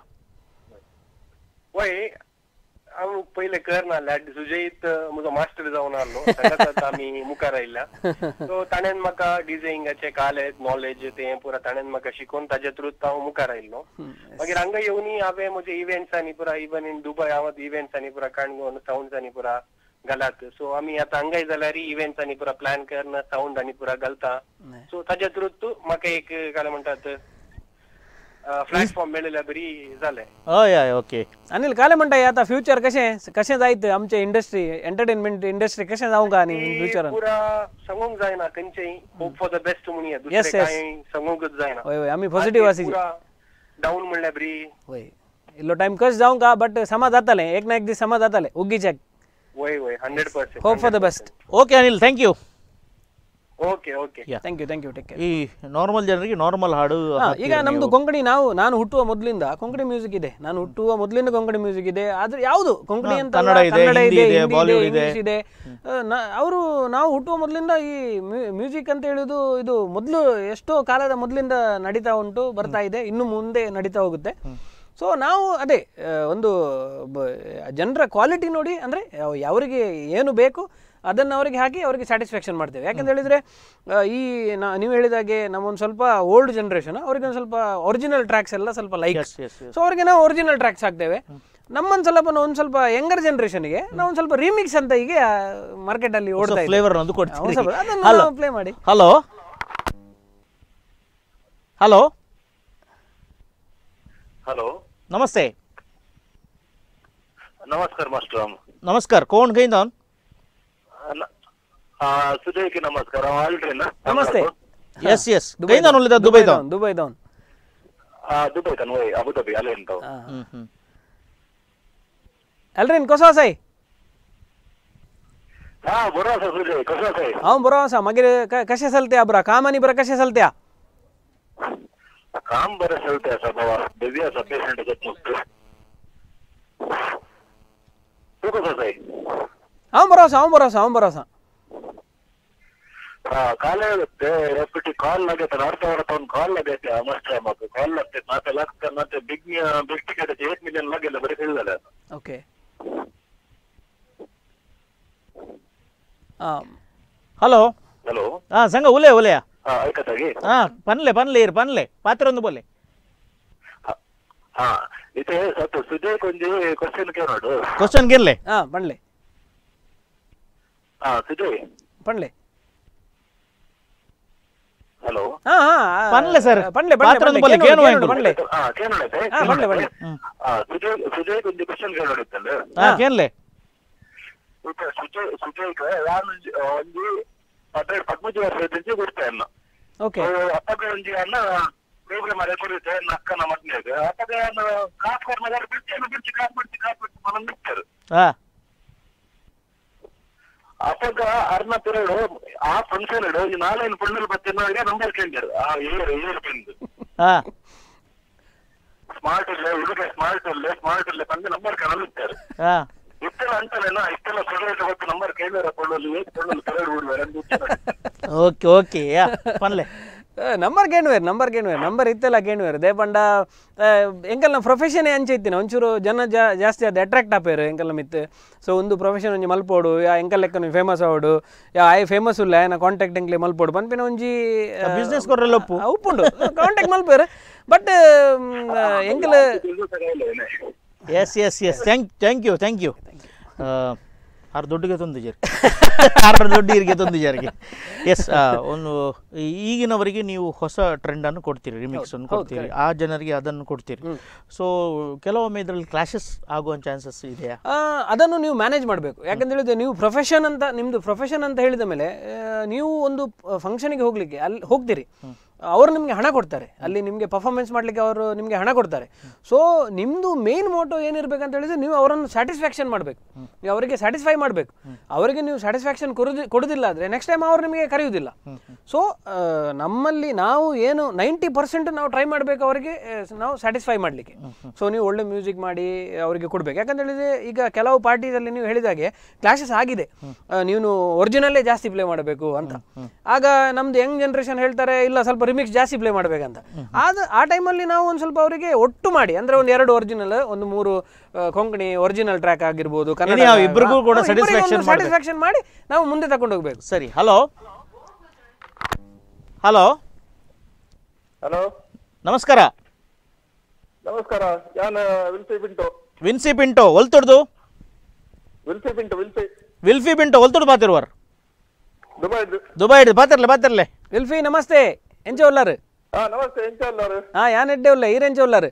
वय हांव पयले करना सुजयत म्हजो मास्टर जावन आहलो ताकाच आमी मुखार आयल्या सो ताणेन म्हाका डिजायनिंगाचे कालेज नॉलेज तें पुरा ताणेन म्हाका शिकोवन ताजे थ्रूच हांव मुखार आयलो मागीर हांगा येवनी हांवें म्हजे इव्हेंट्सांनी पुरा इवन इन दुबय हांव इव्हेंट्सांनी पुरा काणकोण साऊंड्सांनी पुरा घालात सो आमी आतां हांगाय जाल्यार इव्हेंट्सांनी पुरा प्लॅन करना साऊंड आनी पुरा घालता सो ताजे थ्रूच म्हाका एक काय म्हणटात प्लॅटफॉर्म मेळिल्ल्या बरी जालें हय हय ओके अनिल काले म्हणटा हे आतां फ्युचर कशें कशें जायत आमचे इंडस्ट्री एंटरटेनमेंट इंडस्ट्री कशें जावंक का न्ही इन फ्युचरान पुरा सांगूंक जायना खंयचेय होप फॉर द बेस्ट म्हणून Yes, दुसरें yes. कांय सांगूंकच जायना वय वय आमी पॉझिटिव्ह आसी डाऊन म्हणल्यार बरी वय इल्लो टायम कश जावंक का बट समा जातालें एक ना एक दीस समा जातालें ओगीचेक वय वय hundred percent hope for the best okay Anil thank you okay okay thank you thank you take care ಈ ನಾರ್ಮಲ್ ಜನರಿಗೆ ನಾರ್ಮಲ್ ಹಾಡು ಹಾ, ಈಗ ನಮ್ದು ಕೊಂಕಣಿ ನಾವು ನಾನು ಹುಟ್ಟುವ ಮೊದಲಿಂದ ಕೊಂಕಣಿ ಮ್ಯೂಸಿಕ್ ಇದೆ ನಾನು ಹುಟ್ಟುವ ಮೊದಲಿಂದ ಕೊಂಕಣಿ ಮ್ಯೂಸಿಕ್ ಇದೆ ಆದ್ರೆ ಯಾವುದು ಕೊಂಕಣಿ ಅಂತ ಕನ್ನಡ ಇದೆ, ಹಿಂದಿ ಇದೆ, ಬಾಲಿವುಡ್ ಇದೆ. ಇಂಗ್ಲಿಷ್ ಇದೆ ಅವರು ನಾವು ಹುಟ್ಟುವ ಮೊದಲಿಂದ ಈ ಮ್ಯೂಸಿಕ್ ಅಂತ ಹೇಳುದು ಇದು ಮೊದಲು ಎಷ್ಟೋ ಕಾಲದ ಮೊದಲಿಂದ ನಡೀತಾ ಉಂಟು ಬರ್ತಾ ಇದೆ ಇನ್ನು ಮುಂದೆ ನಡೀತಾ ಹೋಗುತ್ತೆ ಸೊ ನಾವು ಅದೇ ಆ, ಒಂದು ಜನರ ಕ್ವಾಲಿಟಿ ನೋಡಿ ಅಂದರೆ ಅವರಿಗೆ ಏನು ಬೇಕು ಅದನ್ನು ಅವರಿಗೆ ಹಾಕಿ ಅವರಿಗೆ ಸ್ಯಾಟಿಸ್ಫ್ಯಾಕ್ಷನ್ ಮಾಡ್ತೇವೆ ಯಾಕಂತ ಹೇಳಿದ್ರೆ ಆ, ಈ ನಾ ನೀವು ಹೇಳಿದಾಗೆ ನಾವೊಂದು ಸ್ವಲ್ಪ ಓಲ್ಡ್ ಜನ್ರೇಷನ್ ಅವ್ರಿಗೆ ಒಂದು ಸ್ವಲ್ಪ ಒರಿಜಿನಲ್ ಟ್ರ್ಯಾಕ್ಸ್ ಎಲ್ಲ ಸ್ವಲ್ಪ ಲೈಕ್ ಎಸ್ ಎಸ್ ಸೊ ಅವ್ರಿಗೆ ನಾವು ಒರಿಜಿನಲ್ ಟ್ರ್ಯಾಕ್ಸ್ ಹಾಕ್ತೇವೆ ನಮ್ಮೊಂದು ಸ್ವಲ್ಪ ಒಂದು ಸ್ವಲ್ಪ ಯಂಗರ್ ಜನರೇಷನ್ಗೆ ನಾವು ಒಂದು ಸ್ವಲ್ಪ ರೀಮಿಕ್ಸ್ ಅಂತ ಈಗ ಮಾರ್ಕೆಟಲ್ಲಿ ಓಡ್ತಾ ಇದ್ದೀವಿ ಫ್ಲೇವರ್ ಅನ್ನೋದು ಹೌದು ಕೊಡ್ತೀನಿ ಸ್ವಲ್ಪ. ಅದನ್ನು ಹಲೋ ಪ್ಲೇ ಮಾಡಿ ಹಲೋ ಹಲೋ हॅलो ನಮಸ್ತೆ नमस्कार मास्टर नमस्कार कोण खंय जावन सुजय की नमस्कार हांव आल्ट्रेन नमस्ते येस येस खंय जावन उलयता दुबय जावन दुबय जावन दुबयच्यान वय अबुधाबी आलेन तो एल्ड्रीन कसो आसाय हा बरो आसा सुजय कसो आसाय हांव बरो आसा मागीर क- कशें चलत्या बरा काम आनी बरं कशें चलत्या काम बरें चलतें आसा बाबा बेबी आसा पेशंट घेत नुस्त तूं कसो आसाय हांव बरो आसा हांव बरो आसा हांव बरो आसा हा काल ते एकटी कॉल लागेत अर्थ वरात कॉल लागेत मास्टर म्हाका कॉल लागते म्हाका लागता ना ते बिग बिग टिकेटाचे एक मिलियन लागेल बरें फील जालें ओके आ, ಹಲೋ हॅलो ಹಾ ಸಂಗ ಉಲಯ ಉಲಯ हा ऐकता गे ಹಾ ಪನ್ಲೆ ಪನ್ಲೆ ಇರ್ ಪನ್ಲೆ ಪಾತ್ರೊಂದು ಬೋಲೆ हा इथे सत सुजय ಕೊಂಜಿ ಕ್ವಶನ್ ಕೇಳೋಡು ಕ್ವಶನ್ ಗೆಲ್ಲೆ ಆ ಪಣ್ಲೆ हा सुजय ಪಣ್ಲೆ हॅलो ಹಾ ಹಾ ಪನ್ಲೆ sir. ಪಣ್ಲೆ ಪಾತ್ರ ಒಂದು ಬೋಲೆ, ಕೇನು ಆಯ್ತು. ಪಣ್ಲೆ हा ಕೇಳೋಣೈತೆ ಹಾ ಪಣ್ಲೆ ಪಣ್ಲೆ हा सुजय सुजय ಕೊಂಜಿ ಕ್ವಶನ್ ಕೇಳೋಡಿತ್ತಲ್ಲ ಹಾ ಕೇನ್ಲೆ ಈಗ ಸುಜಯ್ ಸುಜಯ್ಗ ನಾನು ಒಂಜಿ ಹದಿನೈದು ಹದಿಮೂರು ವರ್ಷ నుంచి ಗುರ್ತಾಯನ್ನ ಓಕೆ ಅಪ್ಪಗೆ ಒಂಜಿ ಅನ್ನ ಪ್ರೋಗ್ರಾಮ್ ಅದೇ ಕೊಡುತ್ತೆ ಅಕ್ಕನ ಮಟ್ನಾಗ ಅಪ್ಪಗೆ ಕಾಸು ಕೊಡ್ಮಾಗ ಬಿಡ್ತಿ ಬಿಡ್ತಿ ಕಾಸು ಬಿಡ್ತಿ ಕಾಸು ಬಿಡ್ತಿ మనం ಬಿಡ್ತಾರೆ ಹಾ ಅಪ್ಪಗ ಅರ್ನ ಪಿರಡು ಆ ಫಂಕ್ಷನ್ ಇಡು ಈ ನಾಳೆನ ಪಣ್ಣಲ್ಲಿ ಬರ್ತೇನೆ ನಂಬರ್ ಕೇಳಿದ್ರು ಆ ಏರ್ ಏರ್ ಬಂದು ಹಾ ಸ್ಮಾರ್ಟ್ ಇಲ್ಲ ಹುಡುಗ ಸ್ಮಾರ್ಟ್ ಇಲ್ಲ ಸ್ಮಾರ್ಟ್ ಇಲ್ಲ ಬಂದು ನಂಬರ್ ಕಾಣಲಿದ್ದಾರೆ ಹಾ ಇಷ್ಟೆಲ್ಲ ಅಂತಲೇನ ಇಷ್ಟೆಲ್ಲ ಸೊಸೈಟಿ ಗೊತ್ತು ನಂಬರ್ ಕೇಳಿದಾರೆ ಕೊಳ್ಳಲು ಏನ್ ಕೊಳ್ಳಲು ಪೆರಡು ಬಿಡುವರು ಅಂತ ಓಕೆ ಓಕೆ ಯಾ ಪನ್ಲೆ ನಂಬರ್ ಕೇಳುವೇರು ನಂಬರ್ ಕೇಳುವೇರು ನಂಬರ್ ಇತ್ತೆಲ್ಲ ಕೇಳುವೇರು ದೇ ಪಂಡ ಎಂಕಲ್ನ ಪ್ರೊಫೆಷನ್ ಅಂಚೈತಿನ ಒಂಚೂರು ಜನ ಜಾ ಜಾಸ್ತಿ ಅದು ಅಟ್ರಾಕ್ಟ್ ಆಪೇರು ಎಂಕಲ್ನ ಮಿತ್ ಸೊ ಒಂದು ಪ್ರೊಫೆಷನ್ ಒಂಜಿ ಮಲ್ಪೋಡು ಯಾ ಎಂಕಲ್ ಲೆಕ್ಕ ಫೇಮಸ್ ಆವಡು ಯಾ ಐ ಫೇಮಸ್ ಉಲ್ಲ ಏನ ಕಾಂಟ್ಯಾಕ್ಟ್ ಎಂಕ್ಲೆ ಮಲ್ಪೋಡು ಪನ್ಪಿನ ಒಂಜಿ ಬಿಸ್ನೆಸ್ ಕೊರ್ರೆಲ್ಲ ಒಪ್ಪು ಆ, ಉಪ್ಪುಂಡು ಕಾಂಟ್ಯಾಕ್ಟ್ ಮಲ್ಪೇರು ಬಟ್ ಎಂಕಲ್ yes yes yes thank thank you thank you ಆರು ದೊಡ್ಡಗೆ ತಂದಿದ್ದಾರೆ ಆರು ದೊಡ್ಡ ಇರಿಗೆ ತಂದಿದ್ದಾರೆ ಎಸ್ ಒಂದು ಈಗಿನವರಿಗೆ ನೀವು ಹೊಸ ಟ್ರೆಂಡನ್ನು ಕೊಡ್ತೀರಿ ರಿಮಿಕ್ಸನ್ನು ಕೊಡ್ತೀರಿ ಆ ಜನರಿಗೆ ಅದನ್ನು ಕೊಡ್ತೀರಿ ಸೊ ಕೆಲವೊಮ್ಮೆ ಇದರಲ್ಲಿ ಕ್ಲಾಶಸ್ ಆಗುವ ಚಾನ್ಸಸ್ ಇದೆಯಾ ಆ, ಅದನ್ನು ನೀವು ಮ್ಯಾನೇಜ್ ಮಾಡಬೇಕು ಯಾಕಂತ ಹೇಳಿದ್ರೆ ನೀವು ಪ್ರೊಫೆಷನ್ ಅಂತ ನಿಮ್ಮದು ಪ್ರೊಫೆಷನ್ ಅಂತ ಹೇಳಿದ ಮೇಲೆ ಆ, ನೀವು ಒಂದು ಫಂಕ್ಷನಿಗೆ ಹೋಗ್ಲಿಕ್ಕೆ ಅಲ್ಲಿ ಹೋಗ್ತೀರಿ ಅವರು ನಿಮಗೆ ಹಣ ಕೊಡ್ತಾರೆ ಅಲ್ಲಿ ನಿಮಗೆ ಪರ್ಫಾರ್ಮೆನ್ಸ್ ಮಾಡಲಿಕ್ಕೆ ಅವರು ನಿಮಗೆ ಹಣ ಕೊಡ್ತಾರೆ ಸೊ ನಿಮ್ಮದು ಮೇನ್ ಮೋಟೋ ಏನಿರ್ಬೇಕಂತ ಹೇಳಿದ್ರೆ ನೀವು ಅವರನ್ನು ಸ್ಯಾಟಿಸ್ಫ್ಯಾಕ್ಷನ್ ಮಾಡಬೇಕು ನೀವು ಅವರಿಗೆ ಸ್ಯಾಟಿಸ್ಫೈ ಮಾಡಬೇಕು ಅವರಿಗೆ ನೀವು ಸ್ಯಾಟಿಸ್ಫ್ಯಾಕ್ಷನ್ ಕೊಡುದಿ ಕೊಡೋದಿಲ್ಲ ಆದರೆ ನೆಕ್ಸ್ಟ್ ಟೈಮ್ ಅವರು ನಿಮಗೆ ಕರೆಯುವುದಿಲ್ಲ ಸೊ ನಮ್ಮಲ್ಲಿ ನಾವು ಏನು ನೈಂಟಿ ಪರ್ಸೆಂಟ್ ನಾವು ಟ್ರೈ ಮಾಡಬೇಕು ಅವರಿಗೆ ಆ, ನಾವು ಸ್ಯಾಟಿಸ್ಫೈ ಮಾಡಲಿಕ್ಕೆ ಸೊ ನೀವು ಒಳ್ಳೆ ಮ್ಯೂಸಿಕ್ ಮಾಡಿ ಅವರಿಗೆ ಕೊಡಬೇಕು ಯಾಕಂತ ಹೇಳಿದ್ರೆ ಈಗ ಕೆಲವು ಪಾರ್ಟೀಸಲ್ಲಿ ನೀವು ಹೇಳಿದಾಗೆ ಕ್ಲಾಶಸ್ ಆಗಿದೆ ಆ, ನೀನು ಒರಿಜಿನಲ್ಲೇ ಜಾಸ್ತಿ ಪ್ಲೇ ಮಾಡಬೇಕು ಅಂತ ಆಗ ನಮ್ದು ಯಂಗ್ ಜನರೇಷನ್ ಹೇಳ್ತಾರೆ ಇಲ್ಲ ಸ್ವಲ್ಪ ರಿಮಿಕ್ಸ್ ಜಾಸ್ತಿ ಪ್ಲೇ ಮಾಡಬೇಕಂತ ಆದ ಆ ಟೈಮಲ್ಲಿ ನಾವು ಒಂದು ಸ್ವಲ್ಪ ಅವರಿಗೆ ಒಟ್ಟು ಮಾಡಿ ಅಂದ್ರೆ ಒಂದು ಎರಡು ಒರಿಜಿನಲ್ ಒಂದು ಮೂರು ಆ, ಕೊಂಕಣಿ ಒರಿಜಿನಲ್ ಟ್ರ್ಯಾಕ್ ಆಗಿರ್ಬೋದು ಕನ್ನಡ Anyhow, ಇಬ್ರಿಗೂ ಕೂಡ satisfaction ಮಾಡ್ಬೇಕು. ಸ್ಯಾಟಿಸ್ಫ್ಯಾಕ್ಷನ್ ಮಾಡಿ ನಾವು ಮುಂದೆ ತಗೊಂಡು ಹೋಗ್ಬೇಕು ಸರಿ ಹಲೋ ಹಲೋ ಹಲೋ ನಮಸ್ಕಾರ ನಮಸ್ಕಾರ ಯಾನ್ ವಿಲ್ಸಿ ಪಿಂಟು ವಿನ್ಸಿ ಪಿಂಟೋ ಒಲ್ತೊಡ್ದು ವಿಲ್ಸಿ ಪಿಂಟು ವಿಲ್ಸಿ ವಿಲ್ಫಿ ಪಿಂಟೋ ಒಲ್ತೊಡು ಬಾತಿರುವಾರ್ ದುಬೈ ದುಬೈ ಬಾತಿರ್ಲೆ ಬಾತಿರ್ಲೆ ವಿಲ್ಫಿ ನಮಸ್ತೆ ಎಂಚ ಉಲ್ಲಾರು ಹಾ ನಮಸ್ತೆ ಎಂಚ ಅಲ್ಲಾರು ಹಾ ಯಾನ್ ಎಡ್ಡೆ ಉಲ್ಲ ಈರೆಂಚ ಉಲ್ಲಾರು